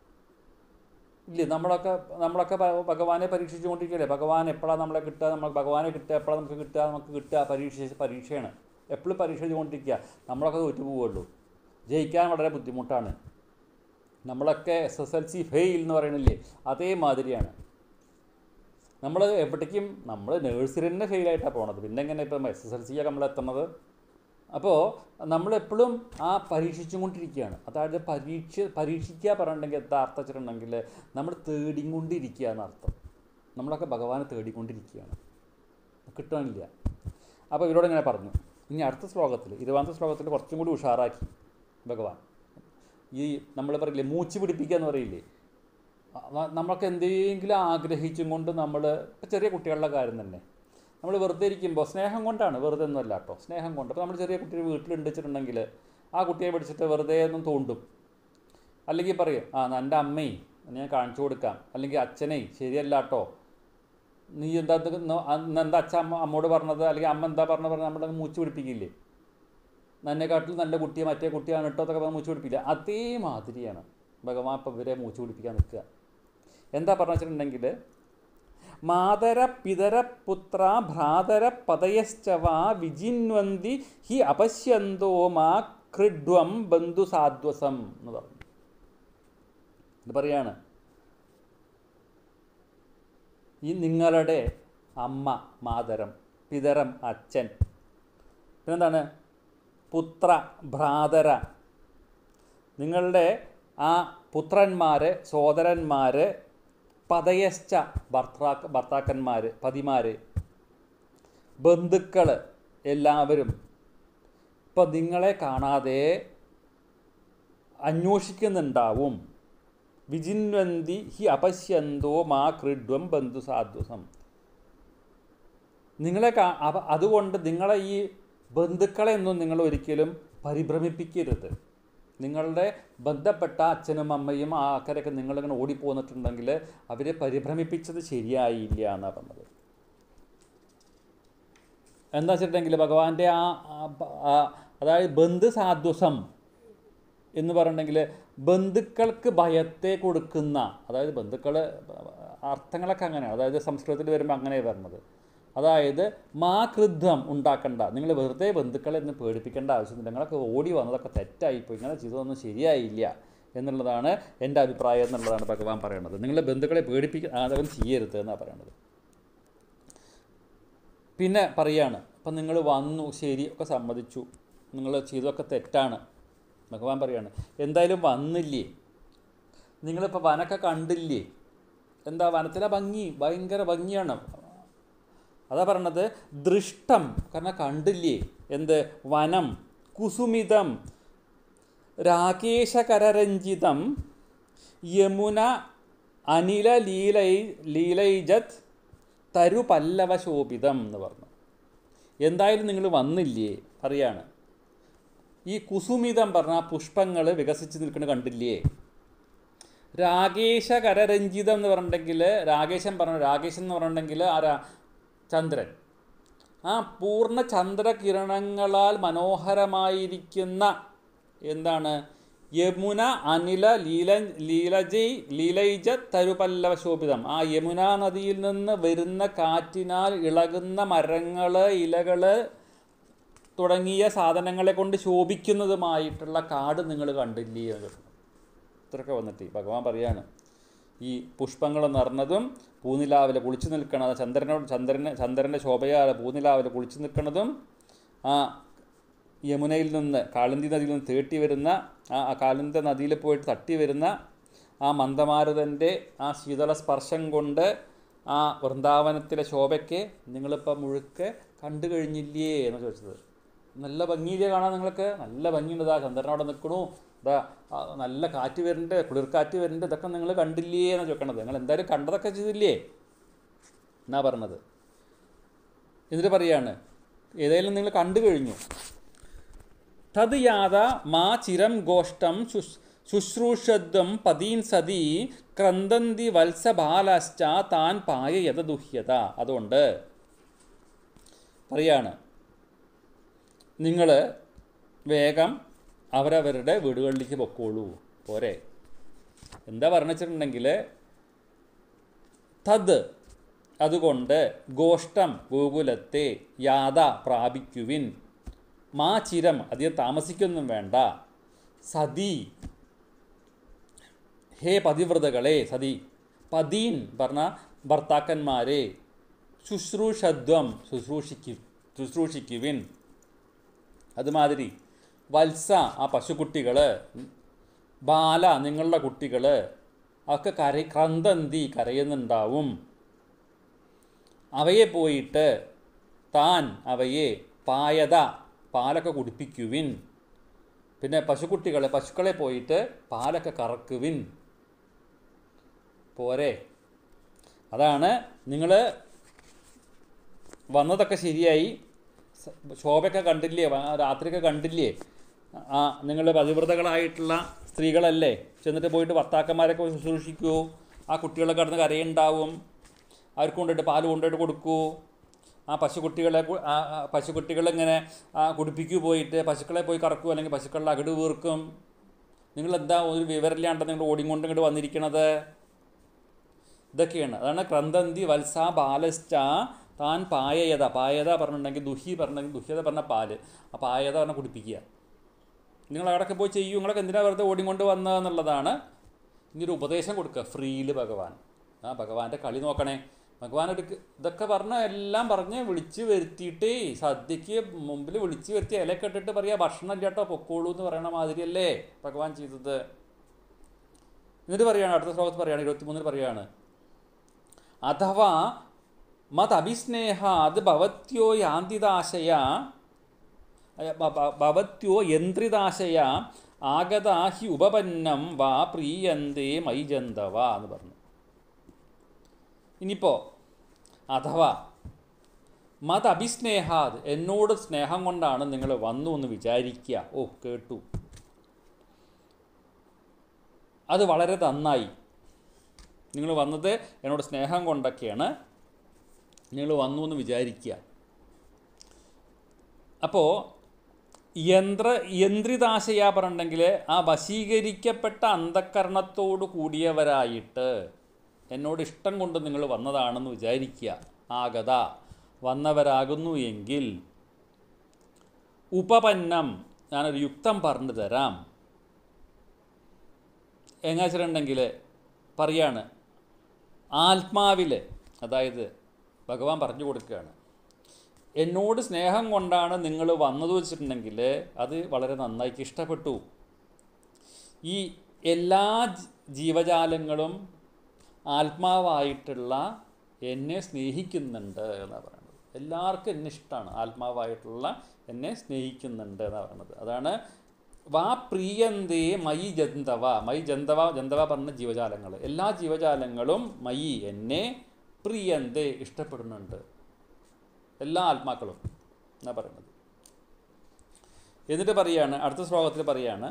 ഇല്ലേ നമ്മളൊക്കെ നമ്മളൊക്കെ ഭ- ഭഗവാനെ പരീക്ഷിച്ചുകൊണ്ടിരിക്കുകയല്ലേ ഭഗവാൻ എപ്പോഴാണ് നമ്മളെ കിട്ടുക നമ്മൾ ഭഗവാനെ കിട്ടുക എപ്പോഴാണ് നമുക്ക് കിട്ടുക നമുക്ക് കിട്ടുക പരീക്ഷ പരീക്ഷയാണ് എപ്പോഴും പരീക്ഷ ചെയ്തുകൊണ്ടിരിക്കുക നമ്മളൊക്കെ തോറ്റു പോവുള്ളൂ ജയിക്കാൻ വളരെ ബുദ്ധിമുട്ടാണ് നമ്മളൊക്കെ S S L C fail എന്ന് പറയണില്ലേ അതേമാതിരിയാണ് നമ്മൾ എവിടേക്കും നമ്മൾ നേഴ്സറി തന്നെ ഫെയിലായിട്ടാണ് പോണത് പിന്നെ എങ്ങനെ ഇപ്പം എസ് എസ് എൽ സിയൊക്കെ നമ്മൾ എത്തുന്നത് അപ്പോൾ നമ്മളെപ്പോഴും ആ പരീക്ഷിച്ചും കൊണ്ടിരിക്കുകയാണ് അതായത് പരീക്ഷ പരീക്ഷിക്കുക പറഞ്ഞിട്ടുണ്ടെങ്കിൽ എന്താ അർത്ഥം വെച്ചിട്ടുണ്ടെങ്കിൽ നമ്മൾ തേടിക്കൊണ്ടിരിക്കുക എന്നർത്ഥം നമ്മളൊക്കെ ഭഗവാനെ തേടിക്കൊണ്ടിരിക്കുകയാണ് കിട്ടാനില്ല അപ്പോൾ ഇവരോട് ഇങ്ങനെ പറഞ്ഞു ഇനി അടുത്ത ശ്ലോകത്തിൽ ഇരുപതാമത്തെ ശ്ലോകത്തിൽ കുറച്ചും കൂടി ഉഷാറാക്കി ഭഗവാൻ ഈ നമ്മൾ പറയില്ലേ മൂച്ച് പിടിപ്പിക്കുക എന്ന് പറയില്ലേ അ- നമ്മൾക്ക് എന്തെങ്കിലും ആഗ്രഹിച്ചും കൊണ്ട് നമ്മൾ ചെറിയ കുട്ടികളുടെ കാര്യം തന്നെ നമ്മൾ വെറുതെ ഇരിക്കുമ്പോൾ സ്നേഹം കൊണ്ടാണ് വെറുതെ ഒന്നുമല്ല കേട്ടോ സ്നേഹം കൊണ്ട് അപ്പോൾ നമ്മൾ ചെറിയ കുട്ടി വീട്ടിലുണ്ട് വെച്ചിട്ടുണ്ടെങ്കിൽ ആ കുട്ടിയെ പിടിച്ചിട്ട് വെറുതെ ഒന്നും തോണ്ടും അല്ലെങ്കിൽ പറയും ആ എൻ്റെ അമ്മയെ ഞാൻ കാണിച്ചു കൊടുക്കാം അല്ലെങ്കിൽ അച്ഛനെ ശരിയല്ല കേട്ടോ നീ എന്താ ഇത് ന- അന്ന് എന്താ അച്ഛൻ അമ്മ അമ്മോട് പറഞ്ഞത് അല്ലെങ്കിൽ അമ്മ എന്താ പറഞ്ഞത് പറഞ്ഞാൽ നമ്മളെ മൂച്ച് പിടിപ്പിക്കില്ലേ നന്നെക്കാട്ടിൽ നല്ല കുട്ടിയെ മറ്റേ കുട്ടിയാണ് കേട്ടോ എന്നൊക്കെ പറഞ്ഞ് മൂച്ച് പിടിപ്പില്ല അതേമാതിരിയാണ് ഭഗവാൻ ഇപ്പം ഇവരെ മൂച്ച് പിടിപ്പിക്കാൻ നിൽക്കുക എന്താ പറഞ്ഞു വെച്ചിട്ടുണ്ടെങ്കിൽ മാതര പിതര പുത്ര ഭ്രാതര പതയശ്ചവാ വിജിന്വന്തി ഹി അപശ്യന്തോ മാ കൃഡ്വം ബന്ധുസാധ്വസം എന്ന് പറഞ്ഞു ഇത് പറയാണ് ഈ നിങ്ങളുടെ അമ്മ മാതരം പിതരം അച്ഛൻ പിന്നെന്താണ് പുത്ര ഭ്രാതര നിങ്ങളുടെ ആ പുത്രന്മാർ സോദരന്മാർ പതയശ്ച ഭർത്താ ഭർത്താക്കന്മാർ പതിമാർ ബന്ധുക്കൾ എല്ലാവരും ഇപ്പം നിങ്ങളെ കാണാതെ അന്വേഷിക്കുന്നുണ്ടാവും വിജിൻവന്തി ഹി അപശ്യന്തോ മാ കൃഡ്വം ബന്ധുസാധ്വസം നിങ്ങളെ കാ- അവ- അതുകൊണ്ട് നിങ്ങളെ ഈ ബന്ധുക്കളെ ഒന്നും നിങ്ങൾ ഒരിക്കലും പരിഭ്രമിപ്പിക്കരുത് നിങ്ങളുടെ ബന്ധപ്പെട്ട അച്ഛനും അമ്മയും ആ ആൾക്കാരൊക്കെ നിങ്ങളിങ്ങനെ ഓടിപ്പോന്നിട്ടുണ്ടെങ്കിൽ അവരെ പരിഭ്രമിപ്പിച്ചത് ശരിയായില്ല എന്നാണ് പറഞ്ഞത് എന്താ വെച്ചിട്ടുണ്ടെങ്കിൽ ഭഗവാന്റെ ആ ആ- ആ- അതായത് ബന്ധുസാധ്വസം എന്ന് പറഞ്ഞിട്ടുണ്ടെങ്കിൽ ബന്ധുക്കൾക്ക് ഭയത്തെ കൊടുക്കുന്ന അതായത് ബന്ധുക്കൾ അർത്ഥങ്ങളൊക്കെ അങ്ങനെയാണ് അതായത് സംസ്കൃതത്തിൽ വരുമ്പോൾ അങ്ങനെ വരുന്നത് അതായത് മാ കൃദ്ധം ഉണ്ടാക്കണ്ട നിങ്ങൾ വെറുതെ ബന്ധുക്കളെ ഒന്ന് പേടിപ്പിക്കേണ്ട ആവശ്യമില്ല നിങ്ങളൊക്കെ ഓടി വന്നതൊക്കെ തെറ്റായിപ്പോയി ഇങ്ങനെ ചെയ്തതൊന്നും ശരിയായില്ല എന്നുള്ളതാണ് എൻ്റെ അഭിപ്രായം എന്നുള്ളതാണ് ഭഗവാൻ പറയുന്നത് നിങ്ങൾ ബന്ധുക്കളെ പേടിപ്പിക്ക അതവൻ ചെയ്യരുത് എന്നാണ് പറയണത് പിന്നെ പറയാണ് അപ്പം നിങ്ങൾ വന്നു ശരി ഒക്കെ സമ്മതിച്ചു നിങ്ങൾ ചെയ്തതൊക്കെ തെറ്റാണ് ഭഗവാൻ പറയാണ് എന്തായാലും വന്നില്ലേ നിങ്ങളിപ്പോൾ വനമൊക്കെ കണ്ടില്ലേ എന്താ വനത്തിലെ ഭംഗി ഭയങ്കര ഭംഗിയാണ് അതാ പറഞ്ഞത് ദൃഷ്ടം കാരണം കണ്ടില്ലേ എന്ത് വനം കുസുമിതം രാകേശകരരഞ്ജിതം യമുന അനില ലീലൈ ലീലൈജത് തരുപല്ലവശോഭിതം എന്ന് പറഞ്ഞു എന്തായാലും നിങ്ങൾ വന്നില്ലേ പറയാണ് ഈ കുസുമിതം പറഞ്ഞ പുഷ്പങ്ങൾ വികസിച്ച് നിൽക്കുന്നത് കണ്ടില്ലേ രാകേശകരരഞ്ജിതം എന്ന് പറഞ്ഞിട്ടുണ്ടെങ്കിൽ രാകേശൻ പറഞ്ഞു രാകേശൻ എന്ന് പറഞ്ഞിട്ടുണ്ടെങ്കിൽ ആരാ ചന്ദ്രൻ ആ പൂർണ്ണ ചന്ദ്രകിരണങ്ങളാൽ മനോഹരമായിരിക്കുന്ന എന്താണ് യമുന അനില ലീല ലീലജൈ ലീലൈജ തരുപല്ലവ ശോഭിതം ആ യമുന നദിയിൽ നിന്ന് വരുന്ന കാറ്റിനാൽ ഇളകുന്ന മരങ്ങൾ ഇലകൾ തുടങ്ങിയ സാധനങ്ങളെ കൊണ്ട് ശോഭിക്കുന്നതുമായിട്ടുള്ള കാട് നിങ്ങൾ കണ്ടില്ലേ എന്ന് ചോദിക്കുന്നു ഇത്രയൊക്കെ വന്നിട്ട് ഭഗവാൻ പറയാണ് ഈ പുഷ്പങ്ങൾ നിറഞ്ഞതും പൂനിലാവിൽ കുളിച്ചു നിൽക്കണത് ചന്ദ്രനോട് ചന്ദ്രന് ചന്ദ്രൻ്റെ ശോഭയാൽ പൂനിലാവിൽ കുളിച്ചു നിൽക്കുന്നതും ആ യമുനയിൽ നിന്ന് കാളിന്തി നദിയിൽ നിന്ന് തേട്ടി വരുന്ന ആ ആ കാളിന്തി നദിയിൽ പോയിട്ട് തട്ടി വരുന്ന ആ മന്ദമാരുതൻ്റെ ആ ശീതള സ്പർശം കൊണ്ട് ആ വൃന്ദാവനത്തിലെ ശോഭയ്ക്ക് നിങ്ങളിപ്പോൾ മുഴുക്കെ കണ്ടു കഴിഞ്ഞില്ലേ എന്ന് ചോദിച്ചത് നല്ല ഭംഗിയില്ലേ കാണാൻ നിങ്ങൾക്ക് നല്ല ഭംഗിയുണ്ട് ഇതാ ചന്ദ്രൻ അവിടെ നിൽക്കണു ഇതാ ആ, നല്ല കാറ്റ് വരുന്നുണ്ട് കുളിർക്കാറ്റ് വരുന്നുണ്ട് ഇതൊക്കെ നിങ്ങൾ കണ്ടില്ലേ എന്ന് ചോദിക്കണത് നിങ്ങൾ എന്തായാലും കണ്ടതൊക്കെ ചെയ്തില്ലേ എന്നാ പറഞ്ഞത് എന്നിട്ട് പറയാണ് ഏതായാലും നിങ്ങൾ കണ്ടു കഴിഞ്ഞു തത് യാത മാ ചിരം ഗോഷ്ടം ശുശ് ശുശ്രൂഷദ്വം പതീൻ സതി ക്രന്ദന്തി വത്സബാലശ്ച താൻ പായയത ദുഹ്യത അതുകൊണ്ട് പറയാണ് നിങ്ങൾ വേഗം അവരവരുടെ വീടുകളിലേക്ക് പൊക്കോളൂ പോരെ എന്താ പറഞ്ഞിട്ടുണ്ടെങ്കിൽ തത് അതുകൊണ്ട് ഗോഷ്ടം ഗോകുലത്തെ യാത പ്രാപിക്കുവിൻ മാ ചിരം അധികം താമസിക്കൊന്നും വേണ്ട സതി ഹേ പതിവ്രതകളെ സതി പതീൻ പറഞ്ഞ ഭർത്താക്കന്മാരെ ശുശ്രൂഷദ്വം ശുശ്രൂഷിക്കു ശുശ്രൂഷിക്കുവിൻ അതുമാതിരി വത്സ ആ പശുക്കുട്ടികൾ ബാല നിങ്ങളുടെ കുട്ടികൾ ഒക്കെ കര ക്രന്തന്തി കരയുന്നുണ്ടാവും അവയെ പോയിട്ട് താൻ അവയെ പായത പാലൊക്കെ കുടിപ്പിക്കുവിൻ പിന്നെ പശുക്കുട്ടികളെ പശുക്കളെ പോയിട്ട് പാലൊക്കെ കറക്കുവിൻ പോരെ അതാണ് നിങ്ങൾ വന്നതൊക്കെ ശരിയായി സ- ശോഭയൊക്കെ കണ്ടില്ലേ വ- രാത്രിയൊക്കെ കണ്ടില്ലേ ആ നിങ്ങൾ പതിവ്രതകളായിട്ടുള്ള സ്ത്രീകളല്ലേ ചെന്നിട്ട് പോയിട്ട് ഭർത്താക്കന്മാരൊക്കെ ശുശ്രൂഷിക്കൂ ആ കുട്ടികളെ കടന്ന് കരയുണ്ടാവും അവർക്ക് കൊണ്ടിട്ട് പാല് കൊണ്ടുപോയിട്ട് കൊടുക്കൂ ആ പശുക്കുട്ടികളെ കു- ആ ആ പശുക്കുട്ടികളിങ്ങനെ ആ കുടിപ്പിക്കൂ പോയിട്ട് പശുക്കളെ പോയി കറക്കൂ അല്ലെങ്കിൽ പശുക്കളുടെ അകിട് വീർക്കും നിങ്ങളെന്താ ഒരു വിവരമില്ലാണ്ട് നിങ്ങൾ ഓടിക്കൊണ്ട് ഇങ്ങോട്ട് വന്നിരിക്കണത് ഇതൊക്കെയാണ് അതാണ് ക്രന്തന്തി വത്സ ബാലശ്ച താൻ പായയത പായത പറഞ്ഞിട്ടുണ്ടെങ്കിൽ ദുഹി പറഞ്ഞെങ്കിൽ ദുഹ്യത പറഞ്ഞ പാല് ആ പായത പറഞ്ഞ കുടിപ്പിക്കുക നിങ്ങൾ അവിടെയൊക്കെ പോയി ചെയ്യൂ നിങ്ങളൊക്കെ എന്തിനാ വെറുതെ ഓടിക്കൊണ്ട് വന്നതെന്നുള്ളതാണ് ഇനി ഒരു ഉപദേശം കൊടുക്കുക ഫ്രീയിൽ ഭഗവാൻ ആ ഭഗവാന്റെ കളി നോക്കണേ ഭഗവാൻ എടുക്ക് ഇതൊക്കെ പറഞ്ഞ എല്ലാം പറഞ്ഞ് വിളിച്ച് വരുത്തിയിട്ടേ സദ്യക്ക് മുമ്പിൽ വിളിച്ച് വരുത്തി ഇലയൊക്കെ ഇട്ടിട്ട് പറയാ ഭക്ഷണം ഇല്ലാട്ടോ പൊക്കോളൂ എന്ന് പറയണ മാതിരിയല്ലേ ഭഗവാൻ ചെയ്തത് എന്നിട്ട് പറയാണ് അടുത്ത ശ്ലോകത്ത് പറയാണ് ഇരുപത്തിമൂന്നിൽ പറയാണ് അഥവാ മതഭിസ്നേഹാത് ഭവത്യോ യാന്തിദാശയ അയ- ഭ- ഭ- ഭവത്യോ യന്ത്രിതാശയ ആഗതാ ഹി ഉപപന്നം വാ പ്രീയന്തേ മൈജന്തവ എന്ന് പറഞ്ഞു ഇനിയിപ്പോൾ അഥവാ മതഭിസ്നേഹാത് എന്നോട് സ്നേഹം കൊണ്ടാണ് നിങ്ങൾ വന്നു എന്ന് വിചാരിക്കുക ഓ കേട്ടു അത് വളരെ നന്നായി നിങ്ങൾ വന്നത് എന്നോട് സ്നേഹം കൊണ്ടൊക്കെയാണ് നിങ്ങൾ വന്നു എന്ന് വിചാരിക്കുക അപ്പോൾ യന്ത്ര യന്ത്രിതാശയ പറഞ്ഞിട്ടുണ്ടെങ്കിൽ ആ വശീകരിക്കപ്പെട്ട അന്ധക്കരണത്തോട് കൂടിയവരായിട്ട് എന്നോട് ഇഷ്ടം കൊണ്ട് നിങ്ങൾ വന്നതാണെന്ന് വിചാരിക്കുക ആഗത വന്നവരാകുന്നു എങ്കിൽ ഉപപന്നം ഞാനൊരു യുക്തം പറഞ്ഞു തരാം എങ്ങനെ വെച്ചിട്ടുണ്ടെങ്കിൽ പറയാണ് ആത്മാവിൽ അതായത് ഭഗവാൻ പറഞ്ഞു കൊടുക്കുകയാണ് എന്നോട് സ്നേഹം കൊണ്ടാണ് നിങ്ങൾ വന്നത് വെച്ചിട്ടുണ്ടെങ്കിൽ അത് വളരെ നന്നായി ഇഷ്ടപ്പെട്ടു ഈ എല്ലാ ജ- ജീവജാലങ്ങളും ആത്മാവായിട്ടുള്ള എന്നെ സ്നേഹിക്കുന്നുണ്ട് എന്നാണ് പറയുന്നത് എല്ലാവർക്കും എന്നെ ഇഷ്ടമാണ് ആത്മാവായിട്ടുള്ള എന്നെ സ്നേഹിക്കുന്നുണ്ട് എന്നാണ് പറയുന്നത് അതാണ് വാ പ്രിയന്തേ മയി ജന്തവ മയി ജന്തവ ജന്തവ പറഞ്ഞ ജീവജാലങ്ങൾ എല്ലാ ജീവജാലങ്ങളും മയി എന്നെ പ്രിയന്തേ ഇഷ്ടപ്പെടുന്നുണ്ട് എല്ലാ ആത്മാക്കളും എന്നാ പറയുന്നത് എന്നിട്ട് പറയാണ് അടുത്ത ശ്ലോകത്തിൽ പറയാണ്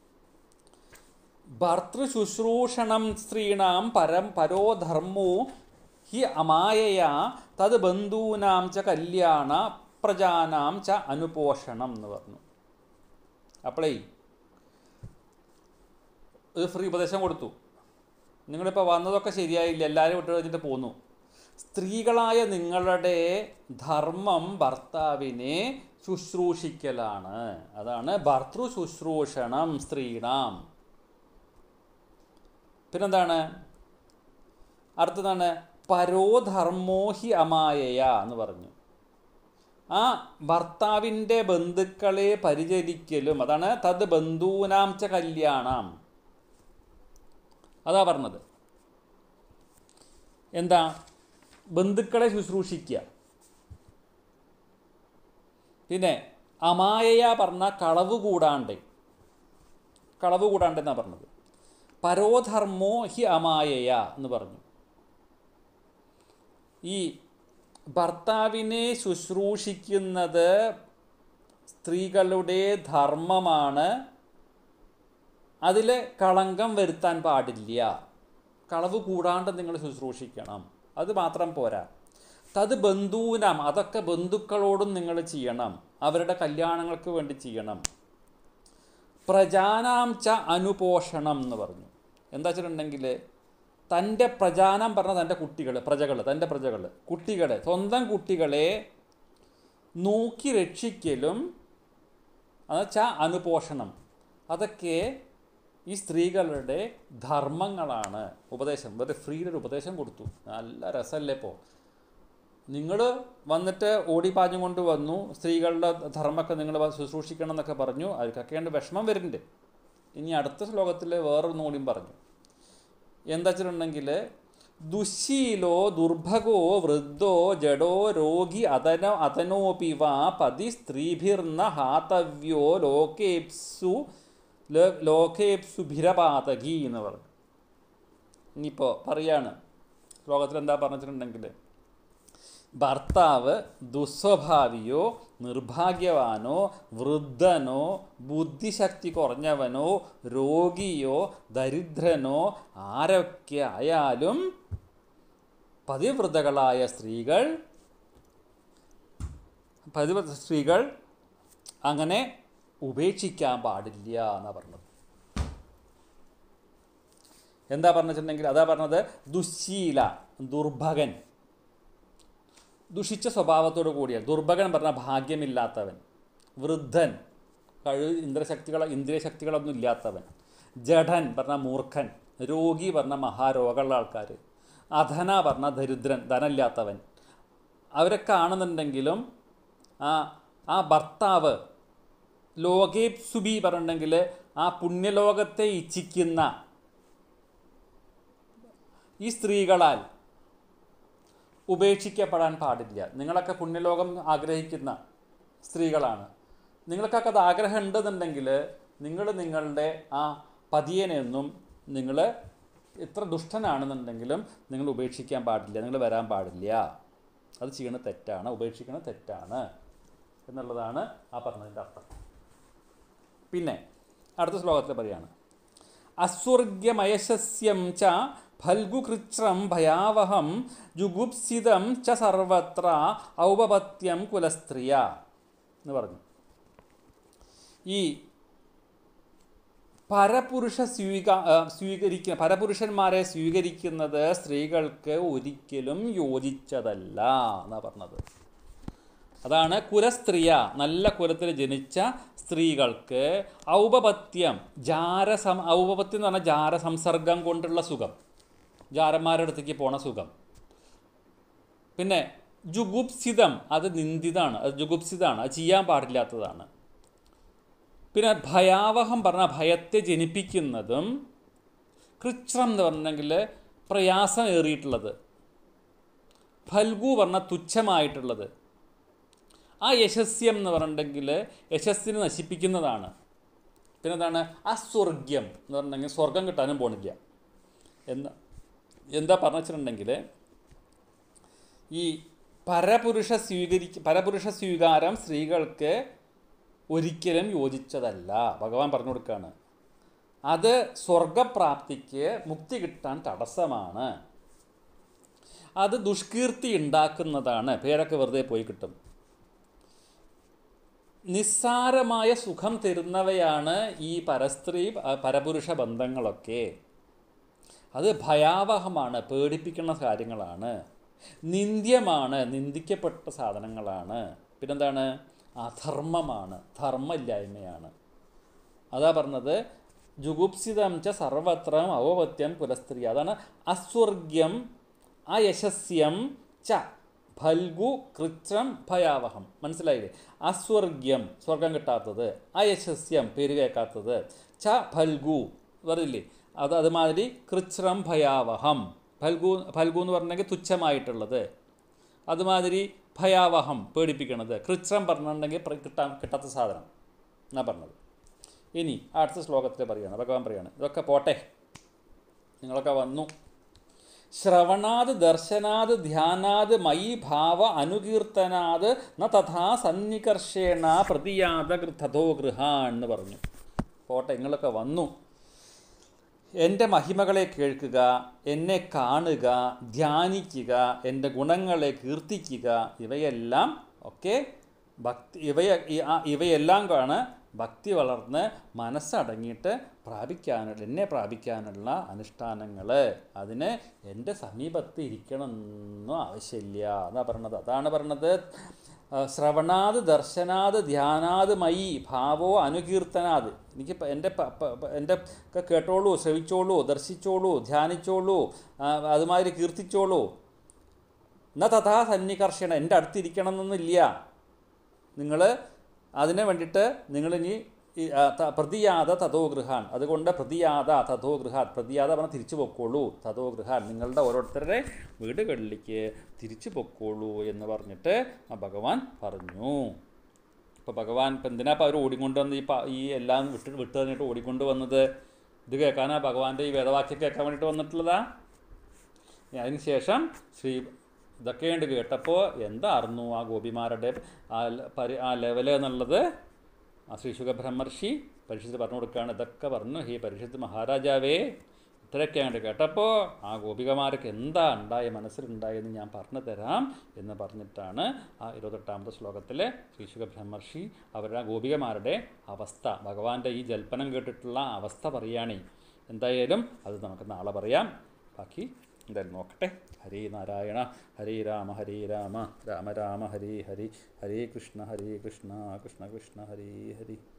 ഭർത്തൃശുശ്രൂഷണം സ്ത്രീണാം പരം പരോധർമ്മോ ഹി അമായയാ തത് ബന്ധൂനാം ച കല്യാണ പ്രജാനാം ച അനുപോഷണം എന്ന് പറഞ്ഞു അപ്പോളേ ഒരു ഫ്രീ ഉപദേശം കൊടുത്തു നിങ്ങളിപ്പോൾ വന്നതൊക്കെ ശരിയായില്ല എല്ലാവരും വിട്ട് കഴിഞ്ഞിട്ട് പോന്നു സ്ത്രീകളായ നിങ്ങളുടെ ധർമ്മം ഭർത്താവിനെ ശുശ്രൂഷിക്കലാണ് അതാണ് ഭർത്തൃ ശുശ്രൂഷണം സ്ത്രീണാം പിന്നെന്താണ് അടുത്തതാണ് പരോധർമ്മോഹി അമായയ എന്ന് പറഞ്ഞു ആ ഭർത്താവിൻ്റെ ബന്ധുക്കളെ പരിചരിക്കലും അതാണ് തത് ബന്ധൂനാം ച കല്യാണം അതാ പറഞ്ഞത് എന്താ ബന്ധുക്കളെ ശുശ്രൂഷിക്കുക പിന്നെ അമായയ പറഞ്ഞ കളവ് കൂടാണ്ട് കളവ് കൂടാണ്ട് എന്നാണ് പറഞ്ഞത് പരോധർമ്മോ ഹി അമായയ എന്ന് പറഞ്ഞു ഈ ഭർത്താവിനെ ശുശ്രൂഷിക്കുന്നത് സ്ത്രീകളുടെ ധർമ്മമാണ് അതിൽ കളങ്കം വരുത്താൻ പാടില്ല കളവ് കൂടാണ്ട് നിങ്ങൾ ശുശ്രൂഷിക്കണം അത് മാത്രം പോരാ തത് ബന്ധൂനാം അതൊക്കെ ബന്ധുക്കളോടും നിങ്ങൾ ചെയ്യണം അവരുടെ കല്യാണങ്ങൾക്ക് വേണ്ടി ചെയ്യണം പ്രജാനാം ച അനുപോഷണം എന്ന് പറഞ്ഞു എന്താ വെച്ചിട്ടുണ്ടെങ്കിൽ തൻ്റെ പ്രജാനം പറഞ്ഞ തൻ്റെ കുട്ടികൾ പ്രജകൾ തൻ്റെ പ്രജകൾ കുട്ടികളെ സ്വന്തം കുട്ടികളെ നോക്കി രക്ഷിക്കലും എന്നുവെച്ചാൽ അനുപോഷണം അതൊക്കെ ഈ സ്ത്രീകളുടെ ധർമ്മങ്ങളാണ് ഉപദേശം വെറുതെ ഫ്രീയുടെ ഒരു ഉപദേശം കൊടുത്തു നല്ല രസമല്ലേ ഇപ്പോൾ നിങ്ങൾ വന്നിട്ട് ഓടിപ്പാഞ്ഞും കൊണ്ട് വന്നു സ്ത്രീകളുടെ ധർമ്മമൊക്കെ നിങ്ങൾ ശുശ്രൂഷിക്കണം എന്നൊക്കെ പറഞ്ഞു അവർക്കൊക്കെ ഉണ്ട് വിഷമം വരുന്നുണ്ട് ഇനി അടുത്ത ശ്ലോകത്തിൽ വേറൊരു കൂടിയും പറഞ്ഞു എന്താ വെച്ചിട്ടുണ്ടെങ്കിൽ ദുശീലോ ദുർഭഗോ വൃദ്ധോ ജഡോ രോഗി അതനോ അതനോപി വാ പതി സ്ത്രീഭിർന്ന ഹാതവ്യോ ലോകേപ്സു ലോ- ലോകേപ്സുഭിരപാതകി എന്ന് പറഞ്ഞു ഇനിയിപ്പോൾ പറയാണ് ശ്ലോകത്തിൽ എന്താ പറഞ്ഞിട്ടുണ്ടെങ്കിൽ ഭർത്താവ് ദുസ്വഭാവിയോ നിർഭാഗ്യവാനോ വൃദ്ധനോ ബുദ്ധിശക്തി കുറഞ്ഞവനോ രോഗിയോ ദരിദ്രനോ ആരൊക്കെ ആയാലും പതിവ്രതകളായ സ്ത്രീകൾ പതിവ്രത സ്ത്രീകൾ അങ്ങനെ ഉപേക്ഷിക്കാൻ പാടില്ല എന്നാണ് പറഞ്ഞത് എന്താ പറഞ്ഞിട്ടുണ്ടെങ്കിൽ അതാ പറഞ്ഞത് ദുശ്ശീല ദുർഭകൻ ദുഷിച്ച സ്വഭാവത്തോടു കൂടിയ ദുർഭകൻ പറഞ്ഞ ഭാഗ്യമില്ലാത്തവൻ വൃദ്ധൻ കഴിവ് ഇന്ദ്രശക്തികൾ ഇന്ദ്രിയശക്തികളൊന്നും ഇല്ലാത്തവൻ ജഡൻ പറഞ്ഞ മൂർഖൻ രോഗി പറഞ്ഞ മഹാരോഗമുള്ള ആൾക്കാർ അധന പറഞ്ഞ ദരിദ്രൻ ധനമില്ലാത്തവൻ അവരൊക്കെ ആണെന്നുണ്ടെങ്കിലും ആ ആ ഭർത്താവ് ലോകേപ്സുബി പറഞ്ഞിട്ടുണ്ടെങ്കിൽ ആ പുണ്യലോകത്തെ ഇച്ഛിക്കുന്ന ഈ സ്ത്രീകളാൽ ഉപേക്ഷിക്കപ്പെടാൻ പാടില്ല നിങ്ങളൊക്കെ പുണ്യലോകം ആഗ്രഹിക്കുന്ന സ്ത്രീകളാണ് നിങ്ങൾക്കൊക്കെ അത് ആഗ്രഹം ഉണ്ടെന്നുണ്ടെങ്കിൽ നിങ്ങൾ നിങ്ങളുടെ ആ പതിയനെയൊന്നും നിങ്ങൾ എത്ര ദുഷ്ടനാണെന്നുണ്ടെങ്കിലും നിങ്ങൾ ഉപേക്ഷിക്കാൻ പാടില്ല നിങ്ങൾ വരാൻ പാടില്ല അത് ചെയ്യണത് തെറ്റാണ് ഉപേക്ഷിക്കണത് തെറ്റാണ് എന്നുള്ളതാണ് ആ പറഞ്ഞതിൻ്റെ അർത്ഥം പിന്നെ അടുത്ത ശ്ലോകത്തിൽ പറയാണ് അസ്വർഗ്യമയശസ്യം ച ഫൽഗുകൃച്രം ഭയാവഹം ജുഗുപ്സിതം ച സർവത്ര ഔപപത്യം കുലസ്ത്രീയ എന്ന് പറഞ്ഞു ഈ പരപുരുഷ സ്വീകാ ആ, സ്വീകരിക്കുന്ന പരപുരുഷന്മാരെ സ്വീകരിക്കുന്നത് സ്ത്രീകൾക്ക് ഒരിക്കലും യോജിച്ചതല്ല എന്നാ പറഞ്ഞത് അതാണ് കുലസ്ത്രീയ നല്ല കുലത്തിൽ ജനിച്ച സ്ത്രീകൾക്ക് ഔപപത്യം ജാരസം ഔപപത്യം എന്ന് പറഞ്ഞാൽ ജാരസംസർഗം കൊണ്ടുള്ള സുഖം ജാരന്മാരുടെ അടുത്തേക്ക് പോണ സുഖം പിന്നെ ജുഗുപ്സിതം അത് നിന്ദിതാണ് അത് ജുഗുപ്സിതാണ് അത് ചെയ്യാൻ പാടില്ലാത്തതാണ് പിന്നെ ഭയാവഹം പറഞ്ഞ ഭയത്തെ ജനിപ്പിക്കുന്നതും കൃച്രം എന്ന് പറഞ്ഞെങ്കിൽ പ്രയാസം ഏറിയിട്ടുള്ളത് ഫൽഗു പറഞ്ഞ തുച്ഛമായിട്ടുള്ളത് ആ യശസ്യം എന്ന് പറഞ്ഞിട്ടുണ്ടെങ്കിൽ യശസ്സിനെ നശിപ്പിക്കുന്നതാണ് പിന്നെ എന്താണ് അസ്വർഗ്യം എന്ന് പറഞ്ഞിട്ടുണ്ടെങ്കിൽ സ്വർഗം കിട്ടാനും പോണില്ല എന്താ എന്താ പറഞ്ഞു വെച്ചിട്ടുണ്ടെങ്കിൽ ഈ പരപുരുഷ സ്വീകരിക്ക പരപുരുഷ സ്വീകാരം സ്ത്രീകൾക്ക് ഒരിക്കലും യോജിച്ചതല്ല ഭഗവാൻ പറഞ്ഞു കൊടുക്കുകയാണ് അത് സ്വർഗപ്രാപ്തിക്ക് മുക്തി കിട്ടാൻ തടസ്സമാണ് അത് ദുഷ്കീർത്തി ഉണ്ടാക്കുന്നതാണ് പേരൊക്കെ വെറുതെ പോയി കിട്ടും നിസ്സാരമായ സുഖം തരുന്നവയാണ് ഈ പരസ്ത്രീ പ- പരപുരുഷ ബന്ധങ്ങളൊക്കെ അത് ഭയാവഹമാണ് പേടിപ്പിക്കുന്ന കാര്യങ്ങളാണ് നിന്ദ്യമാണ് നിന്ദിക്കപ്പെട്ട സാധനങ്ങളാണ് പിന്നെന്താണ് അധർമ്മമാണ് ധർമ്മമില്ലായ്മയാണ് അതാ പറഞ്ഞത് ജുഗുപ്സിതം ച സർവത്രം അവപത്യം പുലസ്ത്രീ അതാണ് അസ്വർഗ്യം അയശസ്യം ച ഫൽഗു കൃത്രം ഭയാവഹം മനസ്സിലായില്ലേ അസ്വർഗ്യം സ്വർഗം കിട്ടാത്തത് അയശസ്യം പേര് കേൾക്കാത്തത് ച ഫൽഗു പറയില്ലേ അത് അതുമാതിരി കൃച്രം ഭയാവഹം ഫൽഗു ഫൽഗു എന്ന് പറഞ്ഞെങ്കിൽ തുച്ഛമായിട്ടുള്ളത് അതുമാതിരി ഭയാവഹം പേടിപ്പിക്കണത് കൃത്രം പറഞ്ഞിട്ടുണ്ടെങ്കിൽ പ്ര- കിട്ടാൻ കിട്ടാത്ത സാധനം എന്നാ പറഞ്ഞത് ഇനി അടുത്ത ശ്ലോകത്തിൽ പറയുകയാണ് ഭഗവാൻ പറയാണ് ഇതൊക്കെ പോട്ടെ നിങ്ങളൊക്കെ വന്നു ശ്രവണാത് ദർശനാത് ധ്യാനാത് മയി ഭാവ അനുകീർത്തനാത് ന തഥാ സന്നികർഷേണ പ്രതിയാത തഥോ ഗൃഹ എന്ന് പറഞ്ഞു പോട്ടെ നിങ്ങളൊക്കെ വന്നു എൻ്റെ മഹിമകളെ കേൾക്കുക എന്നെ കാണുക ധ്യാനിക്കുക എൻ്റെ ഗുണങ്ങളെ കീർത്തിക്കുക ഇവയെല്ലാം ഒക്കെ ഭക്തി ഇവയ ഈ- ആ- ഇവയെല്ലാം കാണ് ഭക്തി വളർന്ന് മനസ്സടങ്ങിയിട്ട് പ്രാപിക്കാനുള്ള എന്നെ പ്രാപിക്കാനുള്ള അനുഷ്ഠാനങ്ങൾ അതിന് എൻ്റെ സമീപത്ത് ഇരിക്കണമെന്നും ആവശ്യമില്ല എന്നാ പറഞ്ഞത് അതാണ് പറഞ്ഞത് ആ, ശ്രവണാത് ദർശനാത് ധ്യാനാത് മയി ഭാവോ അനുകീർത്തനാത് എനിക്ക് പ- എൻ്റെ പ- പ- പ- എൻ്റെ ഒക്കെ കേട്ടോളൂ ശ്രവിച്ചോളൂ ദർശിച്ചോളൂ ധ്യാനിച്ചോളൂ ആ, അതുമാതിരി കീർത്തിച്ചോളൂ എന്നാൽ തഥാ സന്നികർഷണ എൻ്റെ അടുത്തിരിക്കണം എന്നൊന്നുമില്ല നിങ്ങൾ അതിന് വേണ്ടിയിട്ട് നിങ്ങളിനി ഈ, ആ, ത- പ്രതിയാത തഥോ ഗൃഹാൻ അതുകൊണ്ട് പ്രതിയാത തഥോ ഗൃഹാൻ പ്രതിയാത പറഞ്ഞാൽ തിരിച്ചു പൊക്കോളൂ തഥോ ഗൃഹാൻ നിങ്ങളുടെ ഓരോരുത്തരുടെ വീടുകളിലേക്ക് തിരിച്ചു പൊക്കോളൂ എന്ന് പറഞ്ഞിട്ട് ആ ഭഗവാൻ പറഞ്ഞു ഇപ്പോൾ ഭഗവാൻ ഇപ്പം എന്തിനാ ഇപ്പോൾ അവർ ഓടിക്കൊണ്ട് വന്ന് ഈ പ- ഈ എല്ലാം വിട്ട് വിട്ട് തന്നിട്ട് ഓടിക്കൊണ്ട് വന്നത് ഇത് കേൾക്കാനാ ഭഗവാന്റെ ഈ വേദവാക്യം കേൾക്കാൻ വേണ്ടിയിട്ട് വന്നിട്ടുള്ളതാ അതിന് ശേഷം ശ്രീ ഇതൊക്കെ ഉണ്ട് കേട്ടപ്പോൾ എന്തായിരുന്നു ആ ഗോപിമാരുടെ ആ ല- പരി ആ ലെവല് എന്നുള്ളത് ആ ശ്രീ ശുഖബ്രഹ്മർഷി പരിഷത്ത് പറഞ്ഞു കൊടുക്കുകയാണ് ഇതൊക്കെ പറഞ്ഞു ഹേ പരിഷത്ത് മഹാരാജാവേ ഇത്രയൊക്കെയാണ് കേട്ടപ്പോൾ ആ ഗോപികമാർക്ക് എന്താ ഉണ്ടായ മനസ്സിലുണ്ടായെന്ന് ഞാൻ പറഞ്ഞു തരാം എന്ന് പറഞ്ഞിട്ടാണ് ആ ഇരുപത്തെട്ടാമത്തെ ശ്ലോകത്തിൽ ശ്രീ ശുഖബ്രഹ്മർഷി അവരുടെ ആ ഗോപികമാരുടെ അവസ്ഥ ഭഗവാന്റെ ഈ ജൽപ്പനം കേട്ടിട്ടുള്ള അവസ്ഥ പറയുകയാണേ എന്തായാലും അത് നമുക്ക് നാളെ പറയാം ബാക്കി എന്തായാലും നോക്കട്ടെ ഹരേ നാരായണ ഹരേ രാമ ഹരേ രാമ രാമ രാമ ഹരേ ഹരി ഹരേ കൃഷ്ണ ഹരേ കൃഷ്ണ കൃഷ്ണ കൃഷ്ണ ഹരേ ഹരി